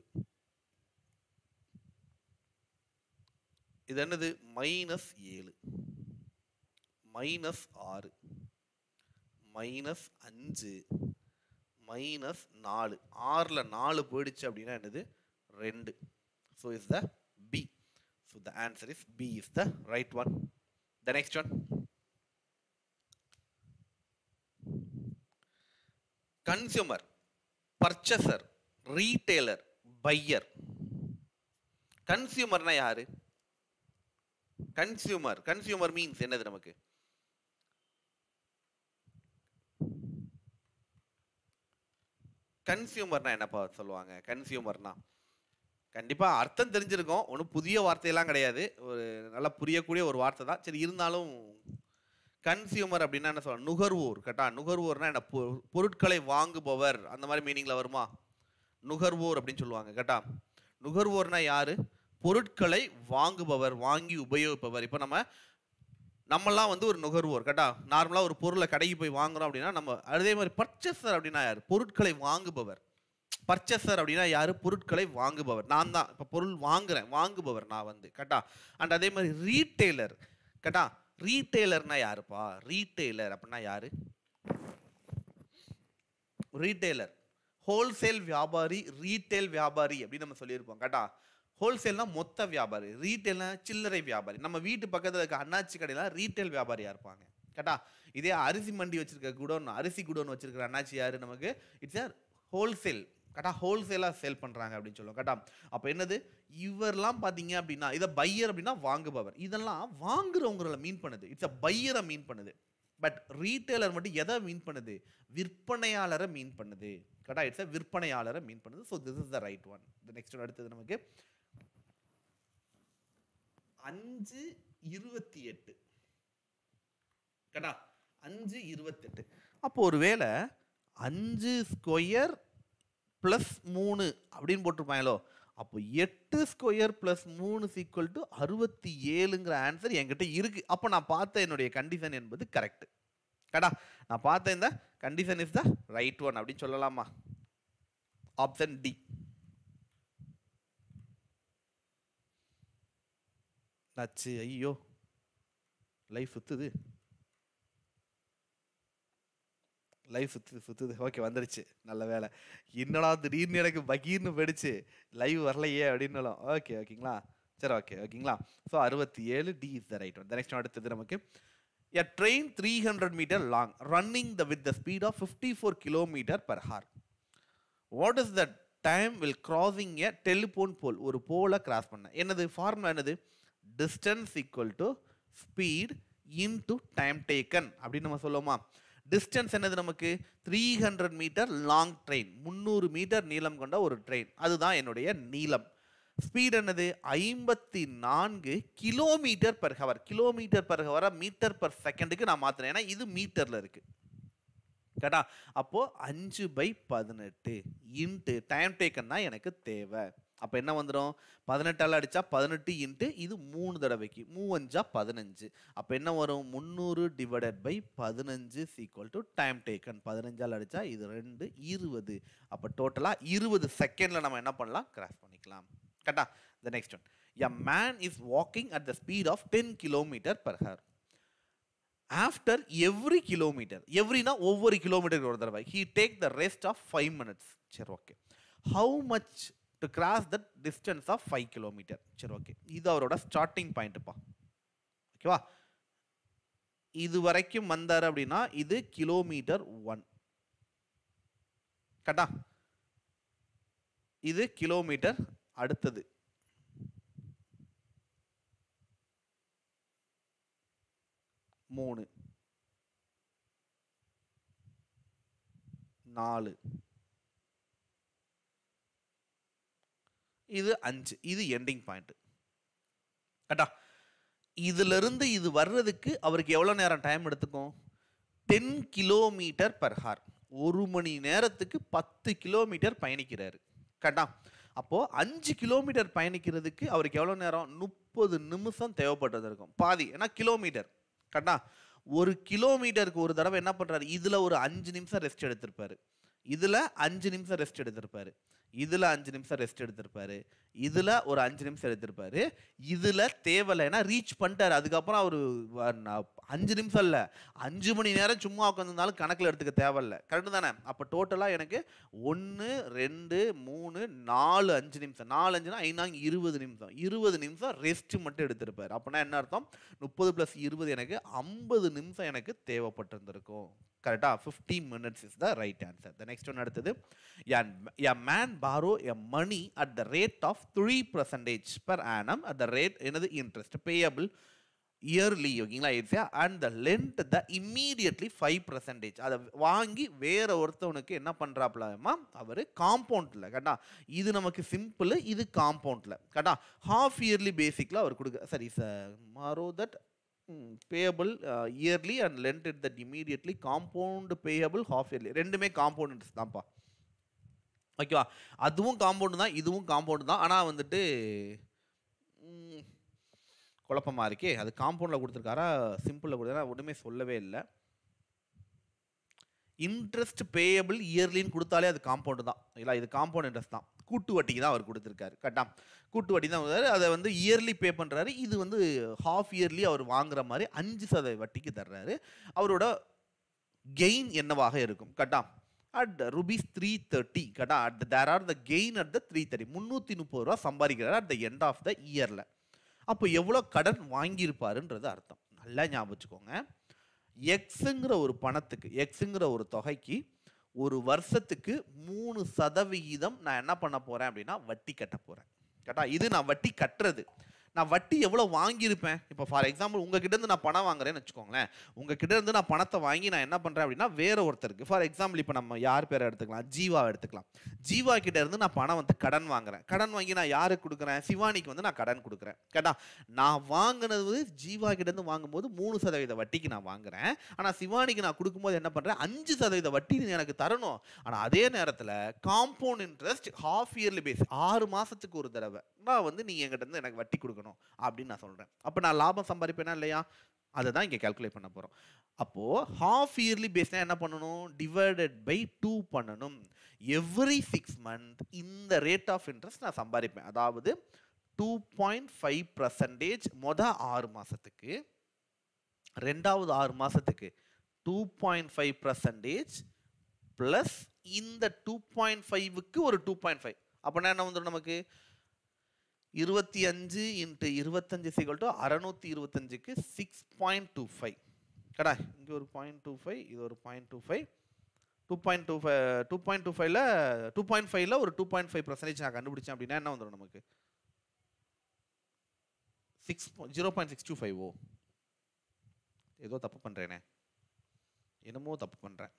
இது என்னது மைனஸ் ஏழு மைனஸ் ஆறு மைனஸ் அஞ்சு மைனஸ் நாலு ஆறில் நாலு போயிடுச்சு அப்படின்னா என்னது ரெண்டு so is the B so the answer is B is the right one the next one consumer purchaser retailer buyer கன்சியூமர்னா யாரு கன்சியூமர் கன்சியூமர் மீன்ஸ் என்னது நமக்கு கன்சியூமர்னா என்னப்பா சொல்லுவாங்க கன்சியூமர்னா கண்டிப்பா அர்த்தம் தெரிஞ்சிருக்கும் ஒன்றும் புதிய வார்த்தையெல்லாம் கிடையாது ஒரு நல்லா புரியக்கூடிய ஒரு வார்த்தை தான் சரி இருந்தாலும் கன்சியூமர் அப்படின்னா என்ன சொல்ல நுகர்வோர் கரெக்டா நுகர்வோர்னா என்ன பொ- பொருட்களை வாங்குபவர் அந்த மாதிரி மீனிங்ல வருமா நுகர்வோர் அப்படின்னு சொல்லுவாங்க கரெக்டா நுகர்வோர்னா யாரு பொருட்களை வாங்குபவர் வாங்கி உபயோகிப்பவர் இப்போ நம்ம நம்மலாம் வந்து ஒரு நுகர்வோர் கரெக்டா நார்மலாக ஒரு பொருளை கடைக்கு போய் வாங்குறோம் அப்படின்னா நம்ம அதே மாதிரி பர்ச்சேசர் அப்படின்னா யார் பொருட்களை வாங்குபவர் பர்ச்சேசர் அப்படின்னா யார் பொருட்களை வாங்குபவர் நான் தான் இப்போ பொருள் வாங்குறேன் வாங்குபவர் நான் வந்து கரெக்டா அண்ட் அதே மாதிரி ரீட்டெய்லர் கரெக்டா ரீட்டெய்லர்னா யாருப்பா ரீட்டெய்லர் அப்படின்னா யாரு ரீட்டெய்லர் ஹோல்சேல் வியாபாரி ரீட்டெயில் வியாபாரி அப்படின்னு நம்ம சொல்லியிருப்போம் கரெக்டா ஹோல்சேல்னா மொத்த வியாபாரி ரீட்டெயில்னா சில்லறை வியாபாரி நம்ம வீட்டு பக்கத்தில் இருக்க அண்ணாச்சி கடையில ரீட்டெயில் வியாபாரியா இருப்பாங்க கரெக்டா இதே அரிசி மண்டி வச்சிருக்க குடோன் அரிசி குடோன் வச்சிருக்கிற அண்ணாச்சி யாரு நமக்கு இட்ஸ் ஆர் ஹோல்சேல் கரெக்டா ஹோல்சேலாக சேல் பண்ணுறாங்க அப்படின்னு சொல்லுவோம் கரெக்டா அப்போ என்னது இவரெல்லாம் பார்த்தீங்க அப்படின்னா இதை பையர் அப்படின்னா வாங்குபவர் இதெல்லாம் வாங்குறவங்கள மீன் பண்ணுது இட்ஸ் அ பையரை மீன் பண்ணுது பட் ரீட்டைலர் மட்டும் எதை மீன் பண்ணுது விற்பனையாளரை மீன் பண்ணுது கரெக்டா இட்ஸ் அ விற்பனையாளரை மீன் பண்ணுது so this is the right one the next one அடுத்தது நமக்கு அஞ்சு இருபத்தி எட்டு கரெக்டா அஞ்சு இருபத்தெட்டு அப்போ ஒருவேளை அஞ்சு ஸ்கொயர் ப்ளஸ் மூணு அப்படின்னு போட்டிருப்பாங்களோ அப்போ எட்டு ஸ்கொயர் ப்ளஸ் மூணு சீக்குவல் டு அறுபத்தி ஏழுங்கிற ஆன்சர் என்கிட்ட இருக்கு அப்போ நான் பார்த்த என்னுடைய கண்டிஷன் என்பது கரெக்ட் கடா நான் பார்த்த இந்த condition is the right one அப்படின்னு சொல்லலாமா ஆப்ஷன் டி நச்சு ஐயோ லைஃப் சுத்துது லைவ் சுத்துது சுத்துது ஓகே வந்துருச்சு நல்ல வேலை என்னடா திடீர்னு எனக்கு பகீர்னு போயிடுச்சு லைவ் வரலையே அப்படின்னாலும் ஓகே ஓகேங்களா சரி ஓகே ஓகேங்களா ஸோ அறுபத்தி ஏழு D is the right one the next அடுத்தது நமக்கு a train three hundred metre long running the with the speed of fifty four kilometre per hour what is the time will crossing a telephone pole ஒரு போலை cross பண்ண என்னது formula என்னது distance equal to speed into time time டேக்கன் அப்படின்னு நம்ம சொல்லுவோமா distance என்னது நமக்கு three hundred metre long train முந்நூறு மீட்டர் நீளம் கொண்ட ஒரு ட்ரெயின் அதுதான் என்னுடைய நீளம் ஸ்பீட் என்னது ஐம்பத்தி நான்கு kilometre per hour kilometre per ஹவரா மீட்டர் பர் செகண்டுக்கு நான் மாத்துறேன் ஏன்னா இது மீட்டர்ல இருக்கு கேட்டா அப்போ அஞ்சு பை பதினெட்டு இன்ட்டு டைம் டேக்கன் தான் எனக்கு தேவை அப்போ என்ன வந்துடும் பதினெட்டால் அடித்தா பதினெட்டு இன்ட்டு இது மூணு தடவைக்கு மூவஞ்சா பதினஞ்சு அப்போ என்ன வரும் முந்நூறு டிவைடட் பை பதினஞ்சு சீக்வல் டு டைம் டேக்கன் பதினஞ்சால் அடித்தா இது ரெண்டு இருபது அப்போ டோட்டலாக இருபது செகண்டில் நம்ம என்ன பண்ணலாம் கிராஸ் பண்ணிக்கலாம் கரெக்டா the next one a man is walking at the speed of ten kilometre per hour after every kilometre எவ்ரினா ஒவ்வொரு கிலோமீட்டருக்கு ஒரு தடவை he take the rest of five minutes சரி okay how much to cross that distance of five kilometre சரி okay இது அவரோட starting பாயிண்ட்டுப்பா ஓகேவா இது வரைக்கும் வந்தார் அப்படின்னா இது கிலோமீட்டர் ஒன் கரெக்டா இது கிலோமீட்டர் அடுத்தது மூணு நாலு இது அஞ்சு இது எண்டிங் பாயிண்ட் கரெக்டா இதுல இருந்து இது வர்றதுக்கு அவருக்கு எவ்வளோ நேரம் டைம் எடுத்துக்கும் டென் கிலோமீட்டர் பர் ஹார் ஒரு மணி நேரத்துக்கு பத்து கிலோமீட்டர் பயணிக்கிறாரு கரெக்டா அப்போது அஞ்சு கிலோமீட்டர் பயணிக்கிறதுக்கு அவருக்கு எவ்வளோ நேரம் முப்பது நிமிஷம் தேவைப்பட்டது இருக்கும் பாதி ஏன்னா கிலோமீட்டர் கரெக்டா ஒரு கிலோமீட்டருக்கு ஒரு தடவை என்ன பண்ணுறாரு இதில் ஒரு அஞ்சு நிமிஷம் ரெஸ்ட் எடுத்திருப்பாரு இதில் அஞ்சு நிமிஷம் ரெஸ்ட் எடுத்திருப்பாரு இதில் அஞ்சு நிமிஷம் ரெஸ்ட் எடுத்திருப்பாரு இதில் ஒரு அஞ்சு நிமிஷம் எடுத்திருப்பாரு இதில் தேவையில்லைன்னா ரீச் பண்ணிட்டாரு அதுக்கப்புறம் அவர் அஞ்சு நிமிஷம் இல்லை அஞ்சு மணி நேரம் சும்மா உட்காந்துருந்தாலும் கணக்கில் எடுத்துக்க தேவையில்ல கரெக்டு தானே அப்போ டோட்டலாக எனக்கு ஒன்று ரெண்டு மூணு நாலு அஞ்சு நிமிஷம் நாலு அஞ்சுனா ஐநாங்க இருபது நிமிஷம் இருபது நிமிஷம் ரெஸ்ட் மட்டும் எடுத்திருப்பாரு அப்படின்னா என்ன அர்த்தம் முப்பது ப்ளஸ் இருபது எனக்கு ஐம்பது நிமிஷம் எனக்கு தேவைப்பட்டிருந்திருக்கும் கரெக்டாக fifty minutes is the right answer the next one அடுத்தது a man borrow a money at the rate of three percentage per annum at the rate என்னது இன்ட்ரெஸ்ட் பேயபிள் இயர்லி ஓகேங்களா it's and the lent the immediately five percentage அதை வாங்கி வேற ஒருத்தவனுக்கு என்ன பண்ணுறாப்லமா அவர் காம்பவுண்டில் கரெக்டா இது நமக்கு சிம்பிள் இது காம்பவுண்டில் கரெக்டா ஹாஃப் இயர்லி பேசிக்கில் அவர் கொடுக்க சரி sir borrow that payable yearly and lent it that immediately compound payable half yearly ரெண்டுமே காம்பவுண்ட் இன்ட்ரெஸ்ட் தான்ப்பா ஓகேவா அதுவும் காம்பவுண்டு தான் இதுவும் காம்பவுண்டு தான் ஆனால் வந்துட்டு ம், குழப்பமா இருக்கே அது காம்பவுண்டில் கொடுத்துருக்காரா சிம்பிளில் கொடுத்தா ஒன்றுமே சொல்லவே இல்லை இன்ட்ரெஸ்ட் பேயபிள் இயர்லின்னு கொடுத்தாலே அது காம்பவுண்டு தான் இல்லை இது காம்பவுண்ட் இன்ட்ரெஸ்ட் தான் கூட்டு வட்டிக்கு தான் அவர் கொடுத்துருக்காரு கரெக்டா கூட்டு வட்டி தான் கொடுத்தாரு அதை வந்து இயர்லி பே பண்ணுறாரு இது வந்து ஹாஃப் இயர்லி அவர் வாங்குற மாதிரி அஞ்சு சதவீத வட்டிக்கு தர்றாரு அவரோட கெயின் என்னவாக இருக்கும் கரெக்டா அட் ருபீஸ் த்ரீ தேர்ட்டி கரெக்டா at there are the gain at the three thirty முந்நூற்றி முப்பது ரூபா சம்பாதிக்கிறார் at the end of the இயரில் அப்போ எவ்வளோ கடன் வாங்கியிருப்பாருன்றது அர்த்தம் நல்லா ஞாபகம் வச்சுக்கோங்க எக்ஸுங்கிற ஒரு பணத்துக்கு எக்ஸுங்கிற ஒரு தொகைக்கு ஒரு வருஷத்துக்கு மூணு சதவிகிதம் நான் என்ன பண்ண போகிறேன் அப்படின்னா வட்டி கட்ட போகிறேன் கரெக்டா இது நான் வட்டி கட்டுறது நான் வட்டி எவ்வளோ வாங்கியிருப்பேன் இப்போ ஃபார் எக்ஸாம்பிள் உங்ககிட்ட இருந்து நான் பணம் வாங்குறேன்னு வச்சுக்கோங்களேன் உங்ககிட்ட இருந்து நான் பணத்தை வாங்கி நான் என்ன பண்ணுறேன் அப்படின்னா வேற ஒருத்தருக்கு ஃபார் எக்ஸாம்பிள் இப்போ நம்ம யார் பேரை எடுத்துக்கலாம் ஜீவா எடுத்துக்கலாம் ஜீவா கிட்ட இருந்து நான் பணம் வந்து கடன் வாங்குறேன் கடன் வாங்கி நான் யாருக்கு கொடுக்குறேன் சிவானிக்கு வந்து நான் கடன் கொடுக்குறேன் கேட்டா நான் வாங்கினது ஜீவா கிட்ட இருந்து வாங்கும்போது மூணு சதவீத வட்டிக்கு நான் வாங்குறேன் ஆனால் சிவானிக்கு நான் கொடுக்கும்போது என்ன பண்ணுறேன் அஞ்சு சதவீத வட்டி நீ எனக்கு தரணும் ஆனால் அதே நேரத்தில் compound interest half yearly base ஆறு மாதத்துக்கு ஒரு தடவை நான் வந்து நீ என்கிட்ட இருந்து எனக்கு வட்டி கொடுக்கணும் அப்படின்னு நான் சொல்கிறேன் அப்போ நான் லாபம் சம்பாதிப்பேனா இல்லையா அதை தான் இங்கே கால்குலேட் பண்ண போகிறோம் அப்போது ஹாஃப் இயர்லி பேஸ்னால் என்ன பண்ணணும் டிவைடட் பை டூ பண்ணணும் எவ்ரி சிக்ஸ் மந்த் இந்த ரேட் ஆஃப் இன்ட்ரெஸ்ட் நான் சம்பாதிப்பேன் அதாவது டூ பாயிண்ட் ஃபைவ் பர்சன்டேஜ் மொதல் ஆறு மாதத்துக்கு ரெண்டாவது ஆறு மாதத்துக்கு two point five percentage plus இந்த டூ பாயிண்ட் ஃபைவுக்கு ஒரு டூ பாயிண்ட் ஃபைவ் அப்படின்னா என்ன வந்துடும் நமக்கு இருபத்தி அஞ்சு இன்ட்டு இருபத்தஞ்சு சிகல் டு அறநூற்றி இருபத்தஞ்சுக்கு சிக்ஸ் பாயிண்ட் டூ ஃபைவ் கடா இங்கே ஒரு பாயிண்ட் டூ ஃபைவ் இது ஒரு point two five two point two five two point two ஃபைவ்ல டூ பாயிண்ட் ஃபைவ்ல ஒரு டூ பாயிண்ட் ஃபைவ் பர்சன்டேஜ் நான் கண்டுபிடிச்சேன் அப்படின்னா என்ன வந்துடும் நமக்கு six zero point six two five ஓ ஏதோ தப்பு பண்ணுறேனே என்னமோ தப்பு பண்ணுறேன்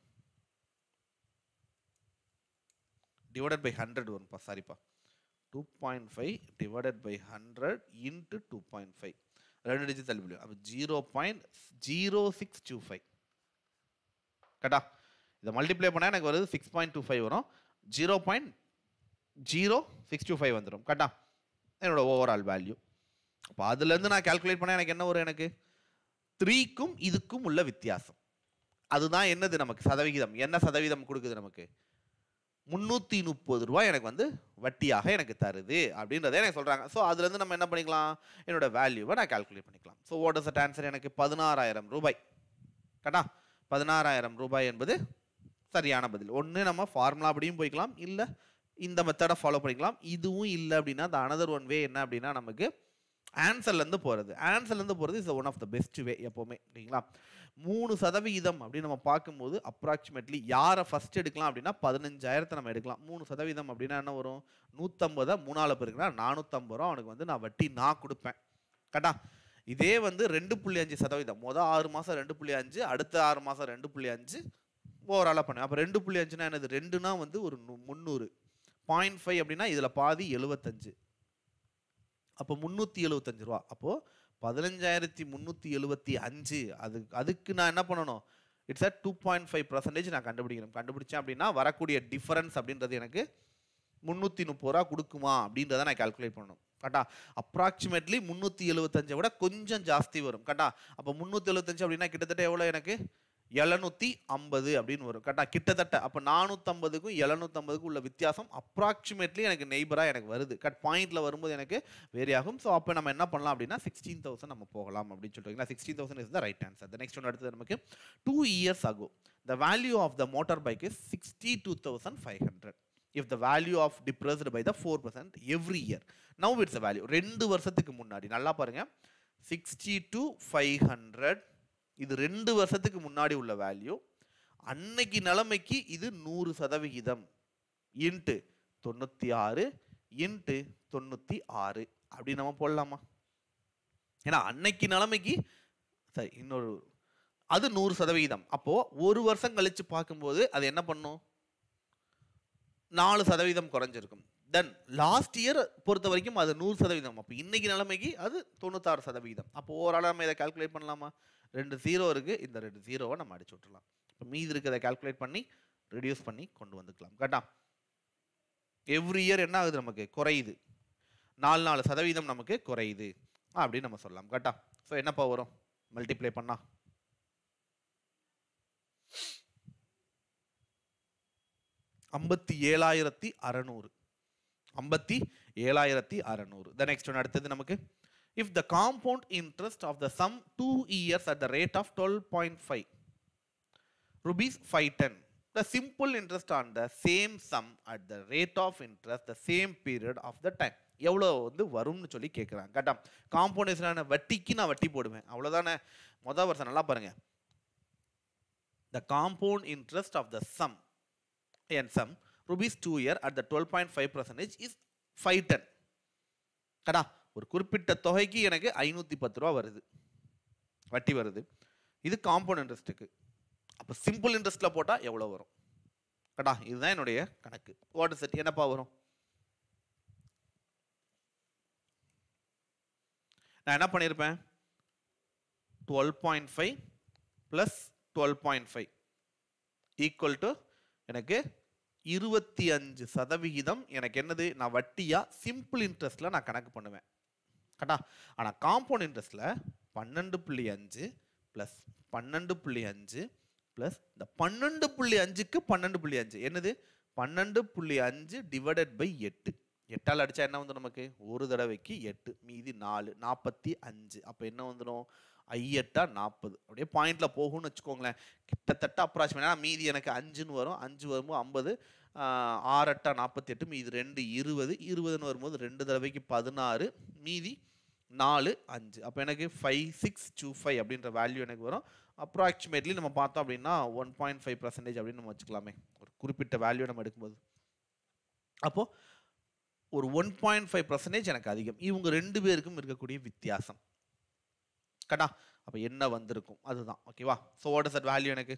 டிவைடட் பை ஹண்ட்ரட் வரும்ப்பா சாரிப்பா two point five divided by hundred into two point five ரெண்டு டிஜிட் தள்ளி முடியும் அப்போ zero point zero six two five கரெக்டா இதை மல்டிப்ளை பண்ணால் எனக்கு வருது சிக்ஸ் பாயிண்ட் டூ ஃபைவ் வரும் zero point zero six two five வந்துடும் கரெக்டா என்னோட ஓவரால் வேல்யூ அப்போ அதுலேருந்து நான் கால்குலேட் பண்ணால் எனக்கு என்ன வரும் எனக்கு த்ரீக்கும் இதுக்கும் உள்ள வித்தியாசம் அதுதான் என்னது நமக்கு சதவிகிதம் என்ன சதவீதம் கொடுக்குது நமக்கு முந்நூற்றி முப்பது ரூபாய் எனக்கு வந்து வட்டியாக எனக்கு தருது அப்படின்றத எனக்கு சொல்கிறாங்க ஸோ அதுலேருந்து நம்ம என்ன பண்ணிக்கலாம் என்னோட வேல்யூவை நான் கால்குலேட் பண்ணிக்கலாம் so what is at answer எனக்கு பதினாறாயிரம் ரூபாய் கரெக்டா பதினாறாயிரம் ரூபாய் என்பது சரியான பதில் ஒன்று நம்ம ஃபார்முலா அப்படியும் போய்க்கலாம் இல்லை இந்த மெத்தடை ஃபாலோ பண்ணிக்கலாம் இதுவும் இல்லை அப்படின்னா the அனதர் ஒன் வே என்ன அப்படின்னா நமக்கு ஆன்சர்லேருந்து போகிறது ஆன்சர்லேருந்து போகிறது is one of the best way எப்போவுமே சரிங்களா மூணு சதவிகிதம் அப்படின்னு நம்ம பார்க்கும்போது அப்ராக்சிமேட்லி யாரை ஃபஸ்ட் எடுக்கலாம் அப்படின்னா பதினஞ்சாயிரத்தை நம்ம எடுக்கலாம் மூணு சதவீதம் அப்படின்னா என்ன வரும் நூற்றம்பதை மூணால் பெருக்குனா நானூற்றம்பது ரூபா அவனுக்கு வந்து நான் வட்டி நான் கொடுப்பேன் கரெக்டா இதே வந்து ரெண்டு புள்ளி அஞ்சு சதவீதம் மொதல் ஆறு மாதம் ரெண்டு புள்ளி அஞ்சு அடுத்த ஆறு மாதம் ரெண்டு புள்ளி அஞ்சு ஓவராலாக பண்ணுவேன் அப்போ ரெண்டு புள்ளி அஞ்சுனா என்னது ரெண்டுனா வந்து ஒரு நு- முந்நூறு பாயிண்ட் ஃபைவ் அப்படின்னா இதில் பாதி எழுபத்தஞ்சு அப்போ முந்நூற்றி எழுபத்தஞ்சு ரூபா அப்போது பதினஞ்சாயிரத்தி முந்நூற்றி எழுபத்தி அஞ்சு அது அதுக்கு நான் என்ன பண்ணணும் it's a two point five percentage நான் கண்டுபிடிக்கணும் கண்டுபிடிச்சேன் அப்படின்னா வரக்கூடிய டிஃபரன்ஸ் அப்படின்றது எனக்கு முந்நூற்றி முப்பது ரூபா கொடுக்குமா அப்படின்றத நான் கால்குலேட் பண்ணணும் கரெக்டா அப்ராக்சிமேட்லி முந்நூற்றி எழுபத்தஞ்சை விட கொஞ்சம் ஜாஸ்தி வரும் கரெக்டா அப்போ முந்நூற்றி எழுபத்தஞ்சு அப்படின்னா கிட்டத்தட்ட எவ்வளோ எனக்கு எழுநூற்றி ஐம்பது அப்படின்னு வரும் கரெக்டா கிட்டத்தட்ட அப்போ நானூற்றம்பதுக்கும் எழுநூற்றம்பதுக்கும் உள்ள வித்தியாசம் அப்ராக்சிமேட்லி எனக்கு நெய்பராக எனக்கு வருது கட் பாயிண்ட்டில் வரும்போது எனக்கு வேரி ஆகும் ஸோ அப்போ நம்ம என்ன பண்ணலாம் அப்படின்னா சிக்ஸ்டீன் தௌசண்ட் நம்ம போகலாம் அப்படின்னு சொல்லிட்டு sixteen thousand is the right answer the next one அடுத்தது நமக்கு டூ இயர்ஸ் ஆகும் the value of the motor bike is sixty two thousand five hundred if the value of depressed by the four percent every year now it's a value ரெண்டு வருஷத்துக்கு முன்னாடி நல்லா பாருங்க sixty to five hundred இது ரெண்டு வருஷத்துக்கு முன்னாடி உள்ள வேல்யூ அன்னைக்கு நிலைமைக்கு இது நூறு சதவிகிதம் இன்ட்டு தொண்ணூற்றி ஆறு இன்ட்டு தொண்ணூற்றி ஆறு அப்படி நம்ம போடலாமா ஏன்னா அன்னைக்கு நிலைமைக்கு சரி இன்னொரு அது நூறு சதவிகிதம் அப்போ ஒரு வருஷம் கழிச்சு பார்க்கும்போது அது என்ன பண்ணும் நாலு சதவீதம் குறைஞ்சிருக்கும் தென் லாஸ்ட் இயர் பொறுத்த வரைக்கும் அது நூறு சதவீதம் அப்போ இன்னைக்கு நிலைமைக்கு அது தொண்ணூத்தாறு சதவீதம் அப்போ ஓவராலாக நம்ம இதை கால்குலேட் பண்ணலாமா ரெண்டு ஜீரோ இருக்குது இந்த ரெண்டு ஜீரோவை நம்ம அடிச்சு விட்டுறலாம் இப்போ மீதி இருக்கிறத கால்குலேட் பண்ணி ரெடியூஸ் பண்ணி கொண்டு வந்துக்கலாம் கரெக்டா எவ்ரி இயர் என்ன ஆகுது நமக்கு குறையுது நாலு நாலு சதவீதம் நமக்கு குறையுது அப்படின்னு நம்ம சொல்லலாம் கரெக்டா ஸோ என்னப்பா வரும் மல்டிப்ளை பண்ணா ஐம்பத்தி ஏழாயிரத்தி அறநூறு ஐம்பத்தி ஏழாயிரத்தி அறநூறு த நெக்ஸ்ட் ஒன் அடுத்தது நமக்கு if the compound interest of the sum two years at the rate of twelve point five rupees 510 the simple interest on the same sum at the rate of interest the same period of the time எவ்வளோ வந்து வரும்னு சொல்லி கேட்குறாங்க கரெக்டாக காம்பவுண்டேஷனான வட்டிக்கு நான் வட்டி போடுவேன் அவ்வளோதானே மொதல் வருஷம் நல்லா பாருங்க the compound interest of the sum என் sum rupees two year at the twelve point five percentage is five ten கடா ஒரு குறிப்பிட்ட தொகைக்கு எனக்கு ஐநூற்றி பத்து ரூபா வருது வட்டி வருது இது காம்பவுண்ட் இன்ட்ரெஸ்ட்டுக்கு அப்போ சிம்பிள் இன்ட்ரெஸ்ட்டில் போட்டால் எவ்வளோ வரும் கடா இதுதான் என்னுடைய கணக்கு வாட் இஸ் இட் என்னப்பா வரும் நான் என்ன பண்ணியிருப்பேன் twelve point five plus twelve point five equal to எனக்கு இருபத்தி அஞ்சு சதவிகிதம் எனக்கு என்னது நான் வட்டியாக சிம்பிள் இன்ட்ரெஸ்ட்டில் நான் கணக்கு பண்ணுவேன் கரெக்டா ஆனால் காம்பவுண்ட் இன்ட்ரெஸ்ட்டில் பன்னெண்டு புள்ளி அஞ்சு ப்ளஸ் பன்னெண்டு புள்ளி அஞ்சு ப்ளஸ் இந்த பன்னெண்டு புள்ளி அஞ்சுக்கு பன்னெண்டு புள்ளி அஞ்சு என்னது பன்னெண்டு புள்ளி அஞ்சு டிவைடட் பை எட்டு எட்டால் அடித்தா என்ன வந்துடும் நமக்கு ஒரு தடவைக்கு எட்டு மீதி நாலு நாற்பத்தி அஞ்சு அப்போ என்ன வந்துடும் ஐயெட்டா நாற்பது அப்படியே பாயிண்டில் போகும்னு வச்சுக்கோங்களேன் கிட்டத்தட்ட அப்ராக்சிமேட்டாக மீதி எனக்கு அஞ்சுன்னு வரும் அஞ்சு வரும்போது ஐம்பது ஆறெட்டா நாற்பத்தி எட்டு மீதி ரெண்டு இருபது இருபதுன்னு வரும்போது ரெண்டு தடவைக்கு பதினாறு மீதி நாலு அஞ்சு அப்போ எனக்கு ஃபைவ் சிக்ஸ் டூ ஃபைவ் அப்படின்ற வேல்யூ எனக்கு வரும் அப்ராக்சிமேட்லி நம்ம பார்த்தோம் அப்படின்னா ஒன் பாயிண்ட் ஃபைவ் பர்சன்டேஜ் அப்படின்னு நம்ம வச்சுக்கலாமே ஒரு குறிப்பிட்ட வேல்யூ நம்ம எடுக்கும்போது அப்போது ஒரு ஒன் பாயிண்ட் ஃபைவ் பர்சன்டேஜ் எனக்கு அதிகம் இவங்க ரெண்டு பேருக்கும் இருக்கக்கூடிய வித்தியாசம் கட்டா அப்போ என்ன வந்திருக்கும் அதுதான் ஓகேவா so what is that value எனக்கு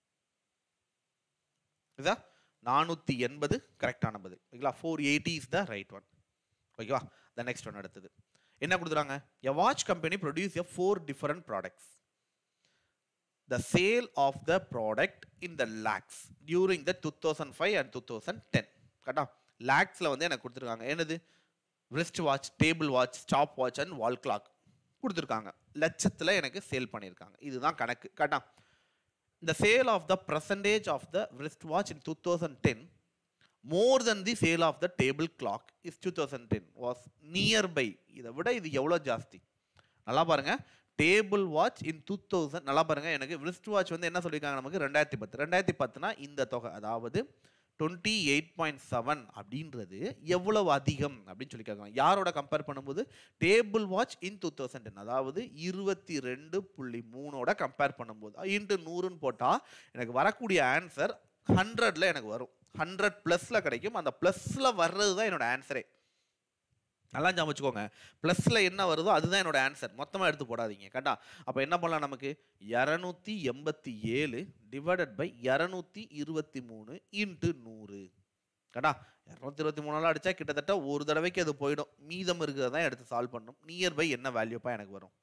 இதா நானூற்றி எண்பது கரெக்டான பதில் ஓகேங்களா four eighty is the right one ஓகேவா த நெக்ஸ்ட் ஒன் அடுத்தது என்ன கொடுத்துறாங்க a watch company produce a four different products the sale of the product in the lakhs during the two thousand five and two thousand ten கரெக்டா லேக்ஸில் வந்து எனக்கு கொடுத்துருக்காங்க என்னது wrist watch table watch stop watch and wall clock கொடுத்துருக்காங்க லட்சத்தில் எனக்கு sale பண்ணியிருக்காங்க இதுதான் கணக்கு கரெக்டா the sale of the percentage of the wristwatch in 2010 more than the sale of the table clock is 2010 was nearby இதை விட இது எவ்வளோ ஜாஸ்தி நல்லா பாருங்க table watch in two thousand நல்லா பாருங்க எனக்கு wrist watch வந்து என்ன சொல்லியிருக்காங்க நமக்கு ரெண்டாயிரத்தி பத்து ரெண்டாயிரத்தி பத்துனா இந்த தொகை அதாவது டுவெண்ட்டி எயிட் பாயிண்ட் செவன் அப்படின்றது எவ்வளவு அதிகம் அப்படின்னு சொல்லி கேட்கலாம் யாரோட கம்பேர் பண்ணும்போது table watch in two thousand ten அதாவது இருபத்தி ரெண்டு புள்ளி மூணோட கம்பேர் பண்ணும்போது இன்ட்டு நூறுன்னு போட்டால் எனக்கு வரக்கூடிய ஆன்சர் ஹண்ட்ரட்ல எனக்கு வரும் ஹண்ட்ரட் ப்ளஸில் கிடைக்கும் அந்த ப்ளஸில் வர்றது தான் என்னோட ஆன்சரே நல்லா ஞாபகம் வச்சுக்கோங்க ப்ளஸில் என்ன வருதோ அதுதான் என்னோட ஆன்சர் மொத்தமாக எடுத்து போடாதீங்க கரெக்டா அப்போ என்ன பண்ணலாம் நமக்கு இரநூத்தி எண்பத்தி ஏழு டிவைடட் பை இரநூத்தி இருபத்தி மூணு இன்ட்டு நூறு கரெக்டா இரநூத்தி இருபத்தி மூணுலாம் அடித்தா கிட்டத்தட்ட ஒரு தடவைக்கு அது போயிடும் மீதம் இருக்கிறத தான் எடுத்து சால்வ் பண்ணணும் நியர் பை என்ன வேல்யூப்பா எனக்கு வரும்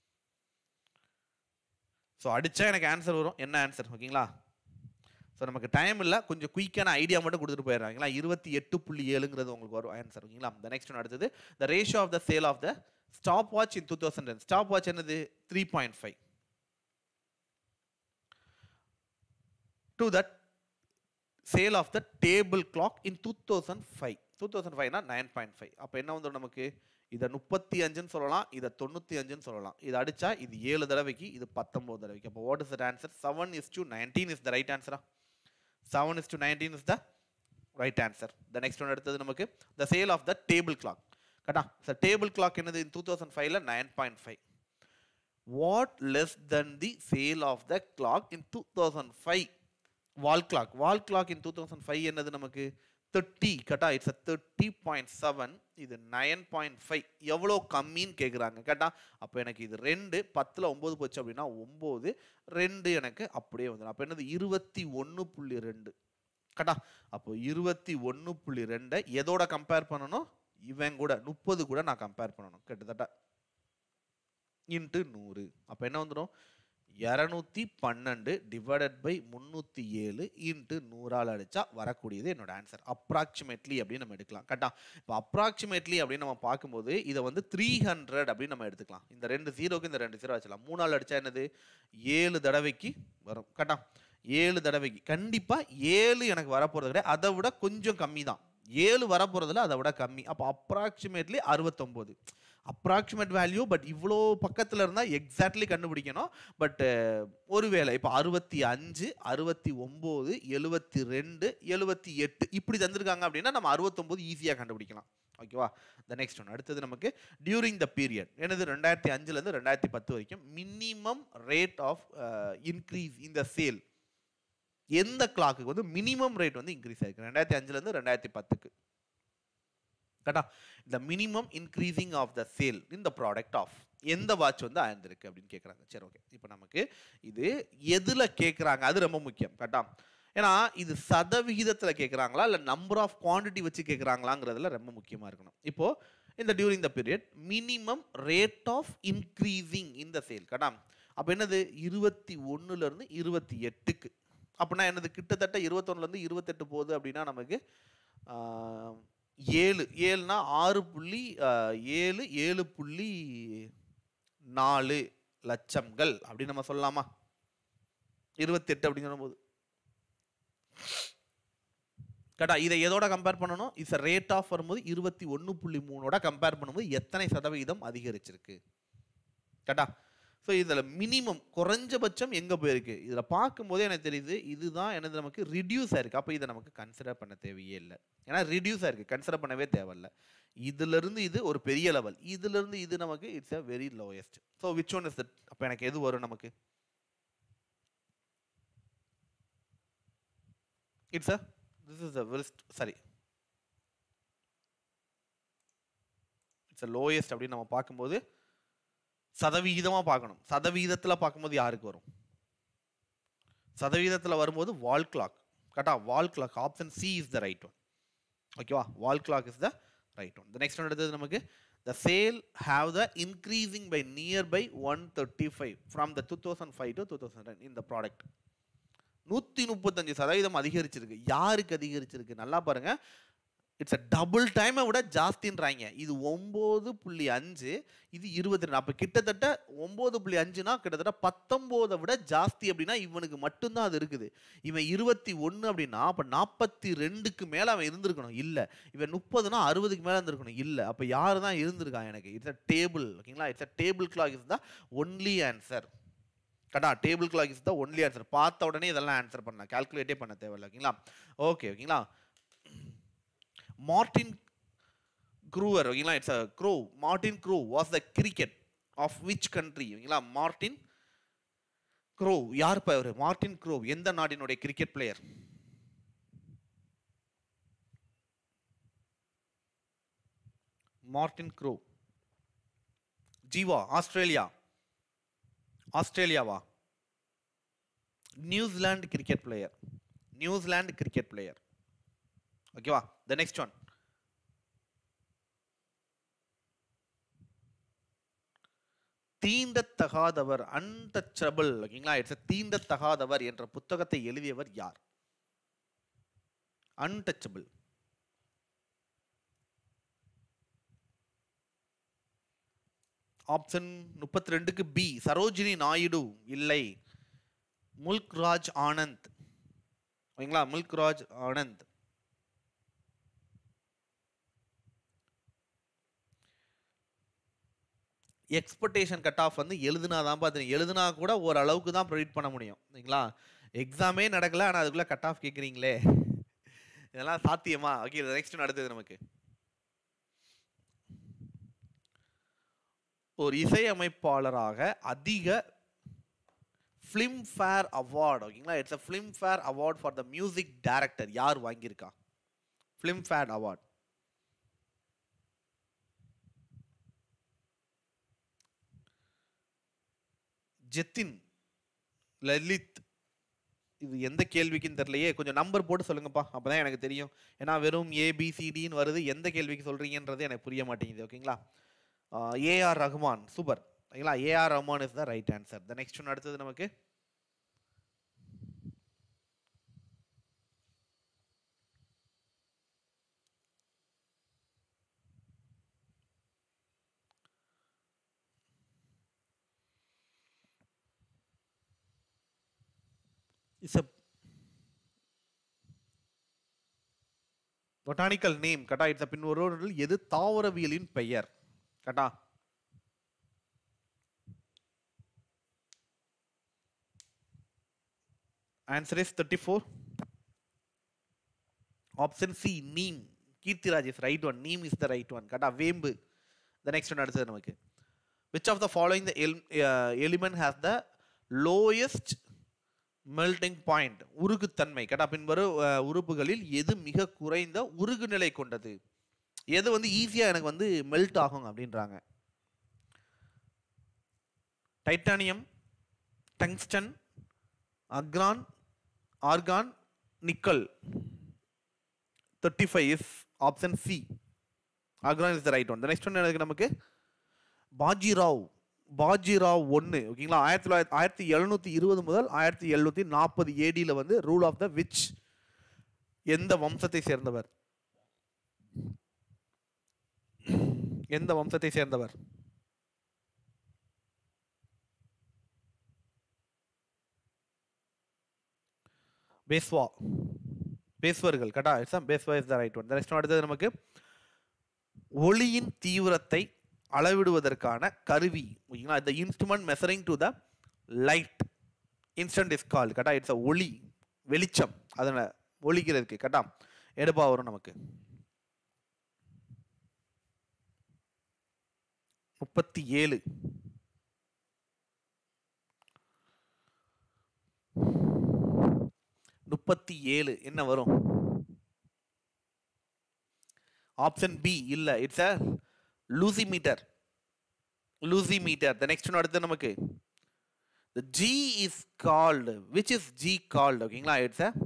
ஸோ அடித்தா எனக்கு ஆன்சர் வரும் என்ன ஆன்சர் ஓகேங்களா ஸோ நமக்கு டைம் இல்லை கொஞ்சம் குயிக்கான ஐடியா மட்டும் கொடுத்துட்டு போயிடுறாங்களா இருபத்தி எட்டு புள்ளி ஏழுங்கிறது உங்களுக்கு வரும் ஆன்சர் ஓகேங்களா த நெக்ஸ்ட் ஒன் அடுத்தது the ratio of the sale of the stop watch in two thousand ten stop watch என்னது three point five to that sale of the table clock in two thousand five two thousand ஃபைவ்னா nine point five அப்போ என்ன வந்துடும் நமக்கு இதை முப்பத்தி அஞ்சுன்னு சொல்லலாம் இதை தொண்ணூற்றி அஞ்சுன்னு சொல்லலாம் இது அடிச்சா இது ஏழு தடவைக்கு இது பத்தொம்போது தடவைக்கு அப்போ what is the answer seven is to nineteen is the right ஆன்சரா seven is to nineteen is the right answer the next one எடுத்தது நமக்கு the sale of the table clock கரெக்டா சார் டேபிள் கிளாக் என்னது two thousand ஃபைவ்ல nine point five what less then the sale of the clock in two thousand five wall clock wall clock in two thousand five என்னது நமக்கு thirty khatta it's a thirty point seven இது nine point five எவ்வளோ கம்மின்னு கேட்குறாங்க கேட்டா அப்போ எனக்கு இது ரெண்டு பத்தில் ஒம்பது போச்சு அப்படின்னா ஒம்பது ரெண்டு எனக்கு அப்படியே வந்துடும் அப்போ என்னது இருபத்தி ஒன்று புள்ளி ரெண்டு கட்டா அப்போ இருபத்தி ஒன்று புள்ளி ரெண்டை எதோட கம்பேர் பண்ணணும் இவன் கூட முப்பது கூட நான் கம்பேர் பண்ணணும் கிட்டத்தட்ட இன்ட்டு நூறு அப்போ என்ன வந்துடும் இரநூத்தி பன்னெண்டு டிவைடட் பை முந்நூற்றி ஏழு இன்ட்டு நூறால் அடித்தா வரக்கூடியது என்னோட ஆன்சர் அப்ராக்சிமேட்லி அப்படின்னு நம்ம எடுக்கலாம் கரெக்டா இப்போ அப்ராக்சிமேட்லி அப்படின்னு நம்ம பார்க்கும்போது இதை வந்து த்ரீ ஹண்ட்ரட் அப்படின்னு நம்ம எடுத்துக்கலாம் இந்த ரெண்டு ஜீரோக்கு இந்த ரெண்டு ஜீரோ வச்சலாம் மூணால் அடித்தா என்னது ஏழு தடவைக்கு வரும் கரெக்டா ஏழு தடவைக்கு கண்டிப்பாக ஏழு எனக்கு வரப்போகிறது கிடையாது அதை விட கொஞ்சம் கம்மி தான் ஏழு வரப்போகிறதுல அதை விட கம்மி அப்போ அப்ராக்சிமேட்லி அறுபத்தொம்போது அப்ராக்சிமேட் வேல்யூ பட் இவ்வளோ பக்கத்தில் இருந்தால் எக்ஸாக்ட்லி கண்டுபிடிக்கணும் பட் ஒருவேளை இப்போ அறுபத்தி அஞ்சு அறுபத்தி ஒம்பது எழுபத்தி ரெண்டு எழுபத்தி எட்டு இப்படி தந்திருக்காங்க அப்படின்னா நம்ம அறுபத்தொம்போது ஈஸியாக கண்டுபிடிக்கலாம் ஓகேவா த நெக்ஸ்ட் ஒன் அடுத்தது நமக்கு டியூரிங் த பீரியட் எனது ரெண்டாயிரத்தி அஞ்சுலேருந்து ரெண்டாயிரத்தி பத்து வரைக்கும் மினிமம் ரேட் ஆஃப் இன்க்ரீஸ் இந்த சேல் எந்த கிளாக்கு வந்து மினிமம் ரேட் வந்து இன்க்ரீஸ் ஆயிருக்கு ரெண்டாயிரத்தி அஞ்சுலேருந்து ரெண்டாயிரத்தி பத்துக்கு கரெக்டா இந்த minimum increasing of the sale in the product of எந்த வாட்ச் வந்து ஆயிருந்திருக்கு அப்படின்னு கேட்குறாங்க சரி ஓகே இப்போ நமக்கு இது எதில் கேட்குறாங்க அது ரொம்ப முக்கியம் கரெக்டா ஏன்னா இது சதவிகிதத்தில் கேட்குறாங்களா இல்லை நம்பர் ஆஃப் குவான்டிட்டி வச்சு கேட்குறாங்களாங்கிறதுல ரொம்ப முக்கியமாக இருக்கணும் இப்போது இந்த during the period minimum rate of increasing இந்த சேல் கரெக்டா அப்போ என்னது இருபத்தி ஒன்றுலேருந்து இருபத்தி எட்டுக்கு அப்படின்னா என்னது கிட்டத்தட்ட இருபத்தொன்னுலேருந்து இருபத்தெட்டு போகுது அப்படின்னா நமக்கு ஆஹ், ஏழு ஏழுனா ஆறு புள்ளி ஆஹ், ஏழு ஏழு புள்ளி நாலு லட்சங்கள் அப்படின்னு நம்ம சொல்லலாமா இருபத்தெட்டு அப்படிங்கிற போது கரெக்டா இதை எதோட கம்பேர் பண்ணணும் இஸ் ரேட் ஆஃப் வரும்போது இருபத்தி ஒன்று புள்ளி மூணோட கம்பேர் பண்ணும்போது எத்தனை சதவீதம் அதிகரிச்சிருக்கு கரெக்டா ஸோ இதில் மினிமம் குறைஞ்சபட்சம் எங்கே போயிருக்கு இதில் பார்க்கும்போதே எனக்கு தெரியுது இதுதான் எனது நமக்கு ரிடியூஸ் ஆயிருக்கு அப்போ இதை நமக்கு கன்சிடர் பண்ண தேவையே இல்லை ஏன்னா ரிடியூஸ் ஆயிருக்கு கன்சிடர் பண்ணவே தேவையில்ல இதிலிருந்து இது ஒரு பெரிய லெவல் இதிலிருந்து இது நமக்கு it's a very lowest so which one is that அப்போ எனக்கு எது வரும் நமக்கு it's a this is a west sorry it's a lowest அப்படின்னு நம்ம பார்க்கும்போது சதவிகிதமாக பார்க்கணும் சதவிகிதத்தில் பார்க்கும்போது யாருக்கு வரும் சதவீதத்தில் வரும்போது வால் கிளாக் கரெக்டா wall clock option C is the right one ஓகேவா wall clock is the right one the next one எடுத்தது நமக்கு the sale have the increasing by near by one thirty five from the two thousand five to two thousand ten இந்த product நூற்றி முப்பத்தஞ்சு சதவீதம் அதிகரிச்சிருக்கு யாருக்கு அதிகரிச்சிருக்கு நல்லா பாருங்க இட்ஸ் அ டபுள் டைமை விட ஜாஸ்தின்றாங்க இது ஒம்பது புள்ளி அஞ்சு இது இருபத்தி ரெண்டு அப்போ கிட்டத்தட்ட ஒம்பது புள்ளி அஞ்சுனா கிட்டத்தட்ட பத்தொம்போதை விட ஜாஸ்தி அப்படின்னா இவனுக்கு மட்டும்தான் அது இருக்குது இவன் இருபத்தி ஒன்று அப்படின்னா அப்போ நாற்பத்தி ரெண்டுக்கு மேலே அவன் இருந்திருக்கணும் இல்லை இவன் முப்பதுனா அறுபதுக்கு மேலே இருந்திருக்கணும் இல்லை அப்போ யார் தான் இருந்திருக்கான் எனக்கு இட்ஸ் அ டேபிள் ஓகேங்களா it's a table clock is the only answer கரெக்டா table clock is the only answer பார்த்த உடனே இதெல்லாம் ஆன்சர் பண்ணலாம் கால்குலேட்டே பண்ண தேவையில்ல ஓகேங்களா ஓகே ஓகேங்களா மார்டின் க்ரூவர் ஓகேங்களா it's a Crowe Martin Crowe was the cricket of which country ஓகேங்களா மார்டின் க்ரோ யார் இப்போ அவர் மார்டின் க்ரோ எந்த நாட்டினுடைய கிரிக்கெட் பிளேயர் மார்டின் க்ரோ ஜீவா ஆஸ்திரேலியா ஆஸ்திரேலியாவா New Zealand cricket player New Zealand cricket player ஓகேவா த நெக்ஸ்ட் ஒன் தீண்டத்தகாதவர் அன்டச்சபிள் ஓகேங்களா இட்ஸ் தீண்டத்தகாதவர் என்ற புத்தகத்தை எழுதியவர் யார் அன்டச்சபிள் ஆப்ஷன் முப்பத்தி ரெண்டுக்கு பி சரோஜினி நாயுடு இல்லை முல்க்ராஜ் ஆனந்த் ஓகேங்களா Mulkraj Anand expectation cut off வந்து எழுதுனா தான் பார்த்து எழுதுனா கூட ஓரளவுக்கு தான் ப்ரெடிக்ட் பண்ண முடியும் சரிங்களா எக்ஸாமே நடக்கல ஆனால் அதுக்குள்ளே கட் ஆஃப் கேட்குறீங்களே இதெல்லாம் சாத்தியமா ஓகே நெக்ஸ்ட் அடுத்தது நமக்கு ஒரு இசையமைப்பாளராக அதிக ஃபிலிம்ஃபேர் அவார்டு ஓகேங்களா it's a Filmfare award for the music director யார் வாங்கியிருக்கா ஃபிலிம்ஃபேர் அவார்ட் ஜெத்தின் லலித் இது எந்த கேள்விக்குன்னு தெரியலையே கொஞ்சம் நம்பர் போட்டு சொல்லுங்கப்பா அப்பதான் எனக்கு தெரியும் ஏன்னா வெறும் ஏபிசிடின்னு வருது எந்த கேள்விக்கு சொல்றீங்கன்றது எனக்கு புரிய மாட்டேங்குது ஓகேங்களா ஏஆர் ரஹ்மான் சூப்பர் ஓகேங்களா AR Rahman is the right answer the next one அடுத்தது நமக்கு இட்ஸ் அ பொட்டானிக்கல் நேம் கட்டா இட்ஸ் பின்வருவதில் எது தாவரவியலின் பெயர் கட்டா answer is thirty four option C neem கீர்த்திராஜ் is right one neem is the right one கட்டா வேம்பு த நெக்ஸ்ட் ஒன் அடுத்தது நமக்கு which of the following the element has the lowest melting point உருகுத்தன்மை கேட்டா பின்வரும் அஹ், உறுப்புகளில் எது மிக குறைந்த உருகு நிலை கொண்டது எது வந்து ஈஸியா எனக்கு வந்து மெல்ட் ஆகும் அப்படின்றாங்க டைட்டானியம் டங்ஸ்டன் அக்ரான் argon nickel thirty five is option C அக்ரான் is the right one the next one எனக்கு நமக்கு பாஜிராவ் பாஜிராவ் ஒன்று ஓகேங்களா ஆயிரத்தி தொள்ளாயிரத்தி ஆயிரத்தி எழுநூற்றி இருபது முதல் ஆயிரத்தி எழுநூற்றி நாற்பது ஏடியில் வந்து ரூல் ஆஃப் த விச் எந்த வம்சத்தை சேர்ந்தவர் எந்த வம்சத்தை சேர்ந்தவர் பேஸ்வா பேஸ்வர்கள் கட்டா it's Peshwa is the right one next அடுத்தது நமக்கு ஒளியின் தீவிரத்தை அளவிடுவதற்கான கருவி ஓகேங்களா the instrument measuring to the light instant is called கட்டா இட்ஸ் அ ஒளி வெளிச்சம் அதனை ஒளிக்கிறதுக்கு கட்டா எடுப்பா வரும் நமக்கு முப்பத்தி ஏழு முப்பத்தி ஏழு என்ன வரும் ஆப்ஷன் பி இல்ல it's a luxmeter luxmeter the next one அடுத்து நமக்கு the g is called which is g called ஓகேங்களா இட்ஸ் அ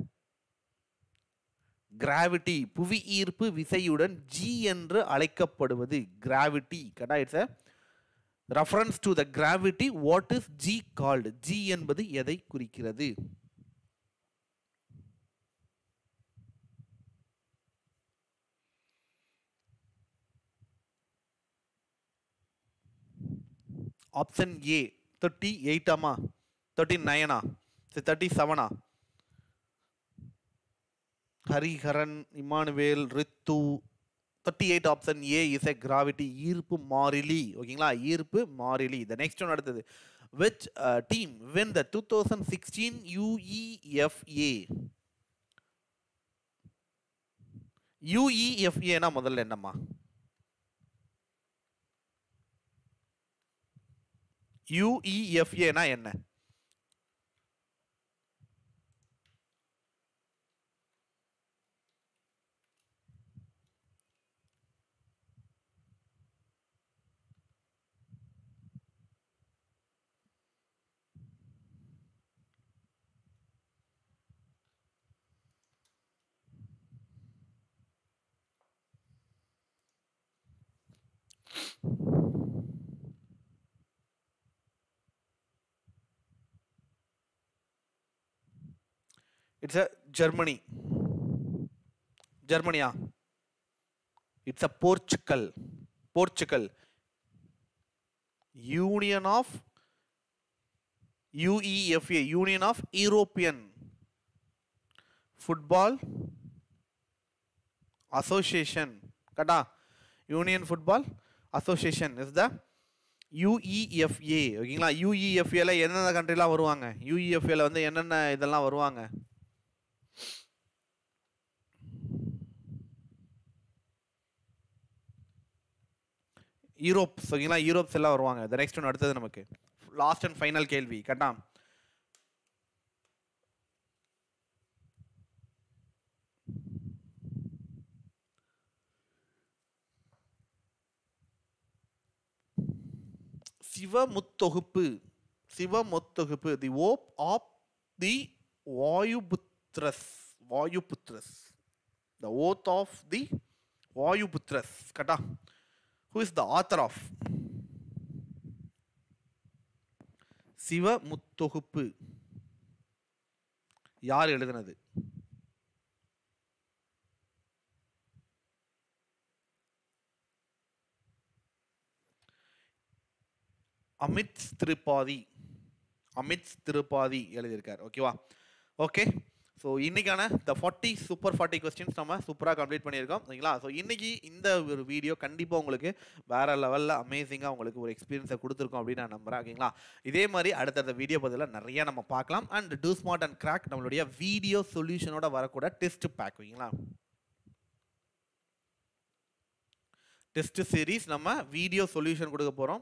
கிராவிட்டி புவி ஈர்ப்பு விசையுடன் g என்று அழைக்கப்படுவது கிராவிட்டி கடா it's a reference to the gravity what is g called g என்பது எதை குறிக்கிறது ஆப்ஷன் ஏ தேர்ட்டி எயிட்டாமா தேர்ட்டி நைனா தேர்ட்டி செவனா Hariharan Emmanuel Ritu thirty eight option A is a gravity ஈர்ப்பு மாறிலி ஓகேங்களா ஈர்ப்பு மாறிலி த நெக்ஸ்ட் ஒன் அடுத்தது which team won the two thousand sixteen UEFA யூஇஎஃப்ஏனா முதல்ல என்னம்மா யுஇஎஃப்ஏனா என்ன இட்ஸ் அ ஜெர்மனி ஜெர்மனியா it's a Portugal Portugal union of UEFA union of European football association கரெக்டா union football association is the UEFA ஓகேங்களா யுஇஎஃப்ஏல எந்தெந்த கண்ட்ரிலாம் வருவாங்க யுஇஎஃப்ஏல வந்து என்னென்ன இதெல்லாம் வருவாங்க யூரோப்ஸ் ஓகேங்களா யூரோப்ஸ் எல்லாம் வருவாங்க த நெக்ஸ்ட் ஒன்று அடுத்தது நமக்கு லாஸ்ட் அண்ட் ஃபைனல் கேள்வி கரெக்டா சிவமுத்தொகுப்பு சிவமுத்தொகுப்பு the oath of the Vayuputras Vayuputras the oath of the Vayuputras கரெக்டா who is the author of சிவமுத்தொகுப்பு யார் எழுதினது அமித் திரிபாதி அமித் திரிபாதி எழுதியிருக்கார் ஓகேவா ஓகே ஸோ இன்னைக்கான the forty super forty questions நம்ம சூப்பராக கம்ப்ளீட் பண்ணியிருக்கோம் ஓகேங்களா ஸோ இன்னைக்கு இந்த ஒரு வீடியோ கண்டிப்பாக உங்களுக்கு வேற லெவலில் அமேசிங்காக உங்களுக்கு ஒரு எக்ஸ்பீரியன்ஸை கொடுத்துருக்கோம் அப்படின்னு நான் நம்புறேன் ஓகேங்களா இதே மாதிரி அடுத்தடுத்த வீடியோ பதில் நிறைய நம்ம பார்க்கலாம் and do smart and crack நம்மளுடைய வீடியோ சொல்யூஷனோட வரக்கூட டெஸ்ட் பேக் ஓகேங்களா டெஸ்ட் சீரீஸ் நம்ம வீடியோ சொல்யூஷன் கொடுக்க போகிறோம்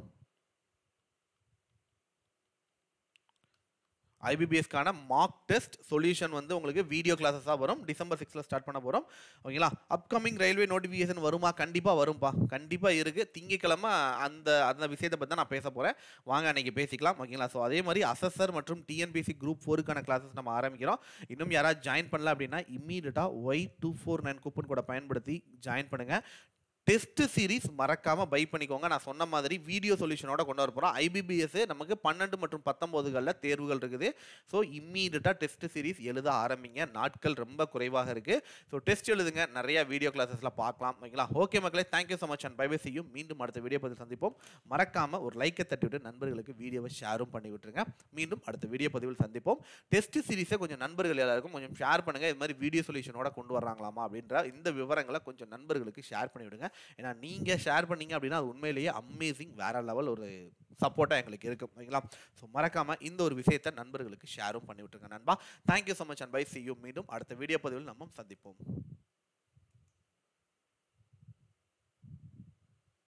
ஐபிபிஎஸ்க்கான மார்க் டெஸ்ட் சொல்யூஷன் வந்து உங்களுக்கு வீடியோ கிளாஸஸாக வரும் டிசம்பர் சிக்ஸில் ஸ்டார்ட் பண்ண போகிறோம் ஓகேங்களா அப்கமிங் ரயில்வே நோட்டிஃபிகேஷன் வருமா கண்டிப்பாக வரும்பா கண்டிப்பாக இருக்குது திங்கக்கிழமை அந்த அந்த விஷயத்தை பற்றி தான் நான் பேச போகிறேன் வாங்க அன்றைக்கி பேசிக்கலாம் ஓகேங்களா ஸோ அதே மாதிரி அசஸர் மற்றும் டிஎன்பிசி குரூப் ஃபோருக்கான கிளாஸஸ் நம்ம ஆரம்பிக்கிறோம் இன்னும் யாராவது ஜாயின் பண்ணல அப்படின்னா இம்மீடியட்டாக Y two four nine coupon கூட பயன்படுத்தி ஜாயின் பண்ணுங்கள் டெஸ்ட் சீரிஸ் மறக்காம பை பண்ணிக்கோங்க நான் சொன்ன மாதிரி வீடியோ சொல்யூஷனோட கொண்டு வர போகிறோம் ஐபிபிஎஸ் நமக்கு பன்னெண்டு மற்றும் பத்தொம்போதுகளில் தேர்வுகள் இருக்குது ஸோ இம்மீடியட்டாக டெஸ்ட் சீரிஸ் எழுத ஆரம்பிங்க நாட்கள் ரொம்ப குறைவாக இருக்குது ஸோ டெஸ்ட் எழுதுங்க நிறைய வீடியோ கிளாஸஸில் பார்க்கலாம் ஓகேங்களா ஓகே மக்களே thank you so much and bye bye செய்யும் மீண்டும் அடுத்த வீடியோ பதிவு சந்திப்போம் மறக்காம ஒரு லைக்கை தட்டி விட்டு நண்பர்களுக்கு வீடியோவை ஷேரும் பண்ணி விட்டுருங்க மீண்டும் அடுத்த வீடியோ பதிவில் சந்திப்போம் டெஸ்ட் சீரிஸை கொஞ்சம் நண்பர்கள் எல்லாருக்கும் கொஞ்சம் ஷேர் பண்ணுங்க இது மாதிரி வீடியோ சொல்யூஷனோட கொண்டு வர்றாங்களாமா அப்படின்ற இந்த விவரங்களை கொஞ்சம் நண்பர்களுக்கு ஷேர் பண்ணி விடுங்க ஏன்னா நீங்கள் ஷேர் பண்ணீங்க அப்படின்னா அது உண்மையிலேயே அமேசிங் வேற லெவல் ஒரு சப்போர்ட்டாக எங்களுக்கு இருக்கும் ஓகேங்களா ஸோ மறக்காம இந்த ஒரு விஷயத்தை நண்பர்களுக்கு ஷேரும் பண்ணி விட்டுருங்க நண்பா thank you so much and bye see you மீண்டும் அடுத்த வீடியோ பதிவில் நம்ம சந்திப்போம்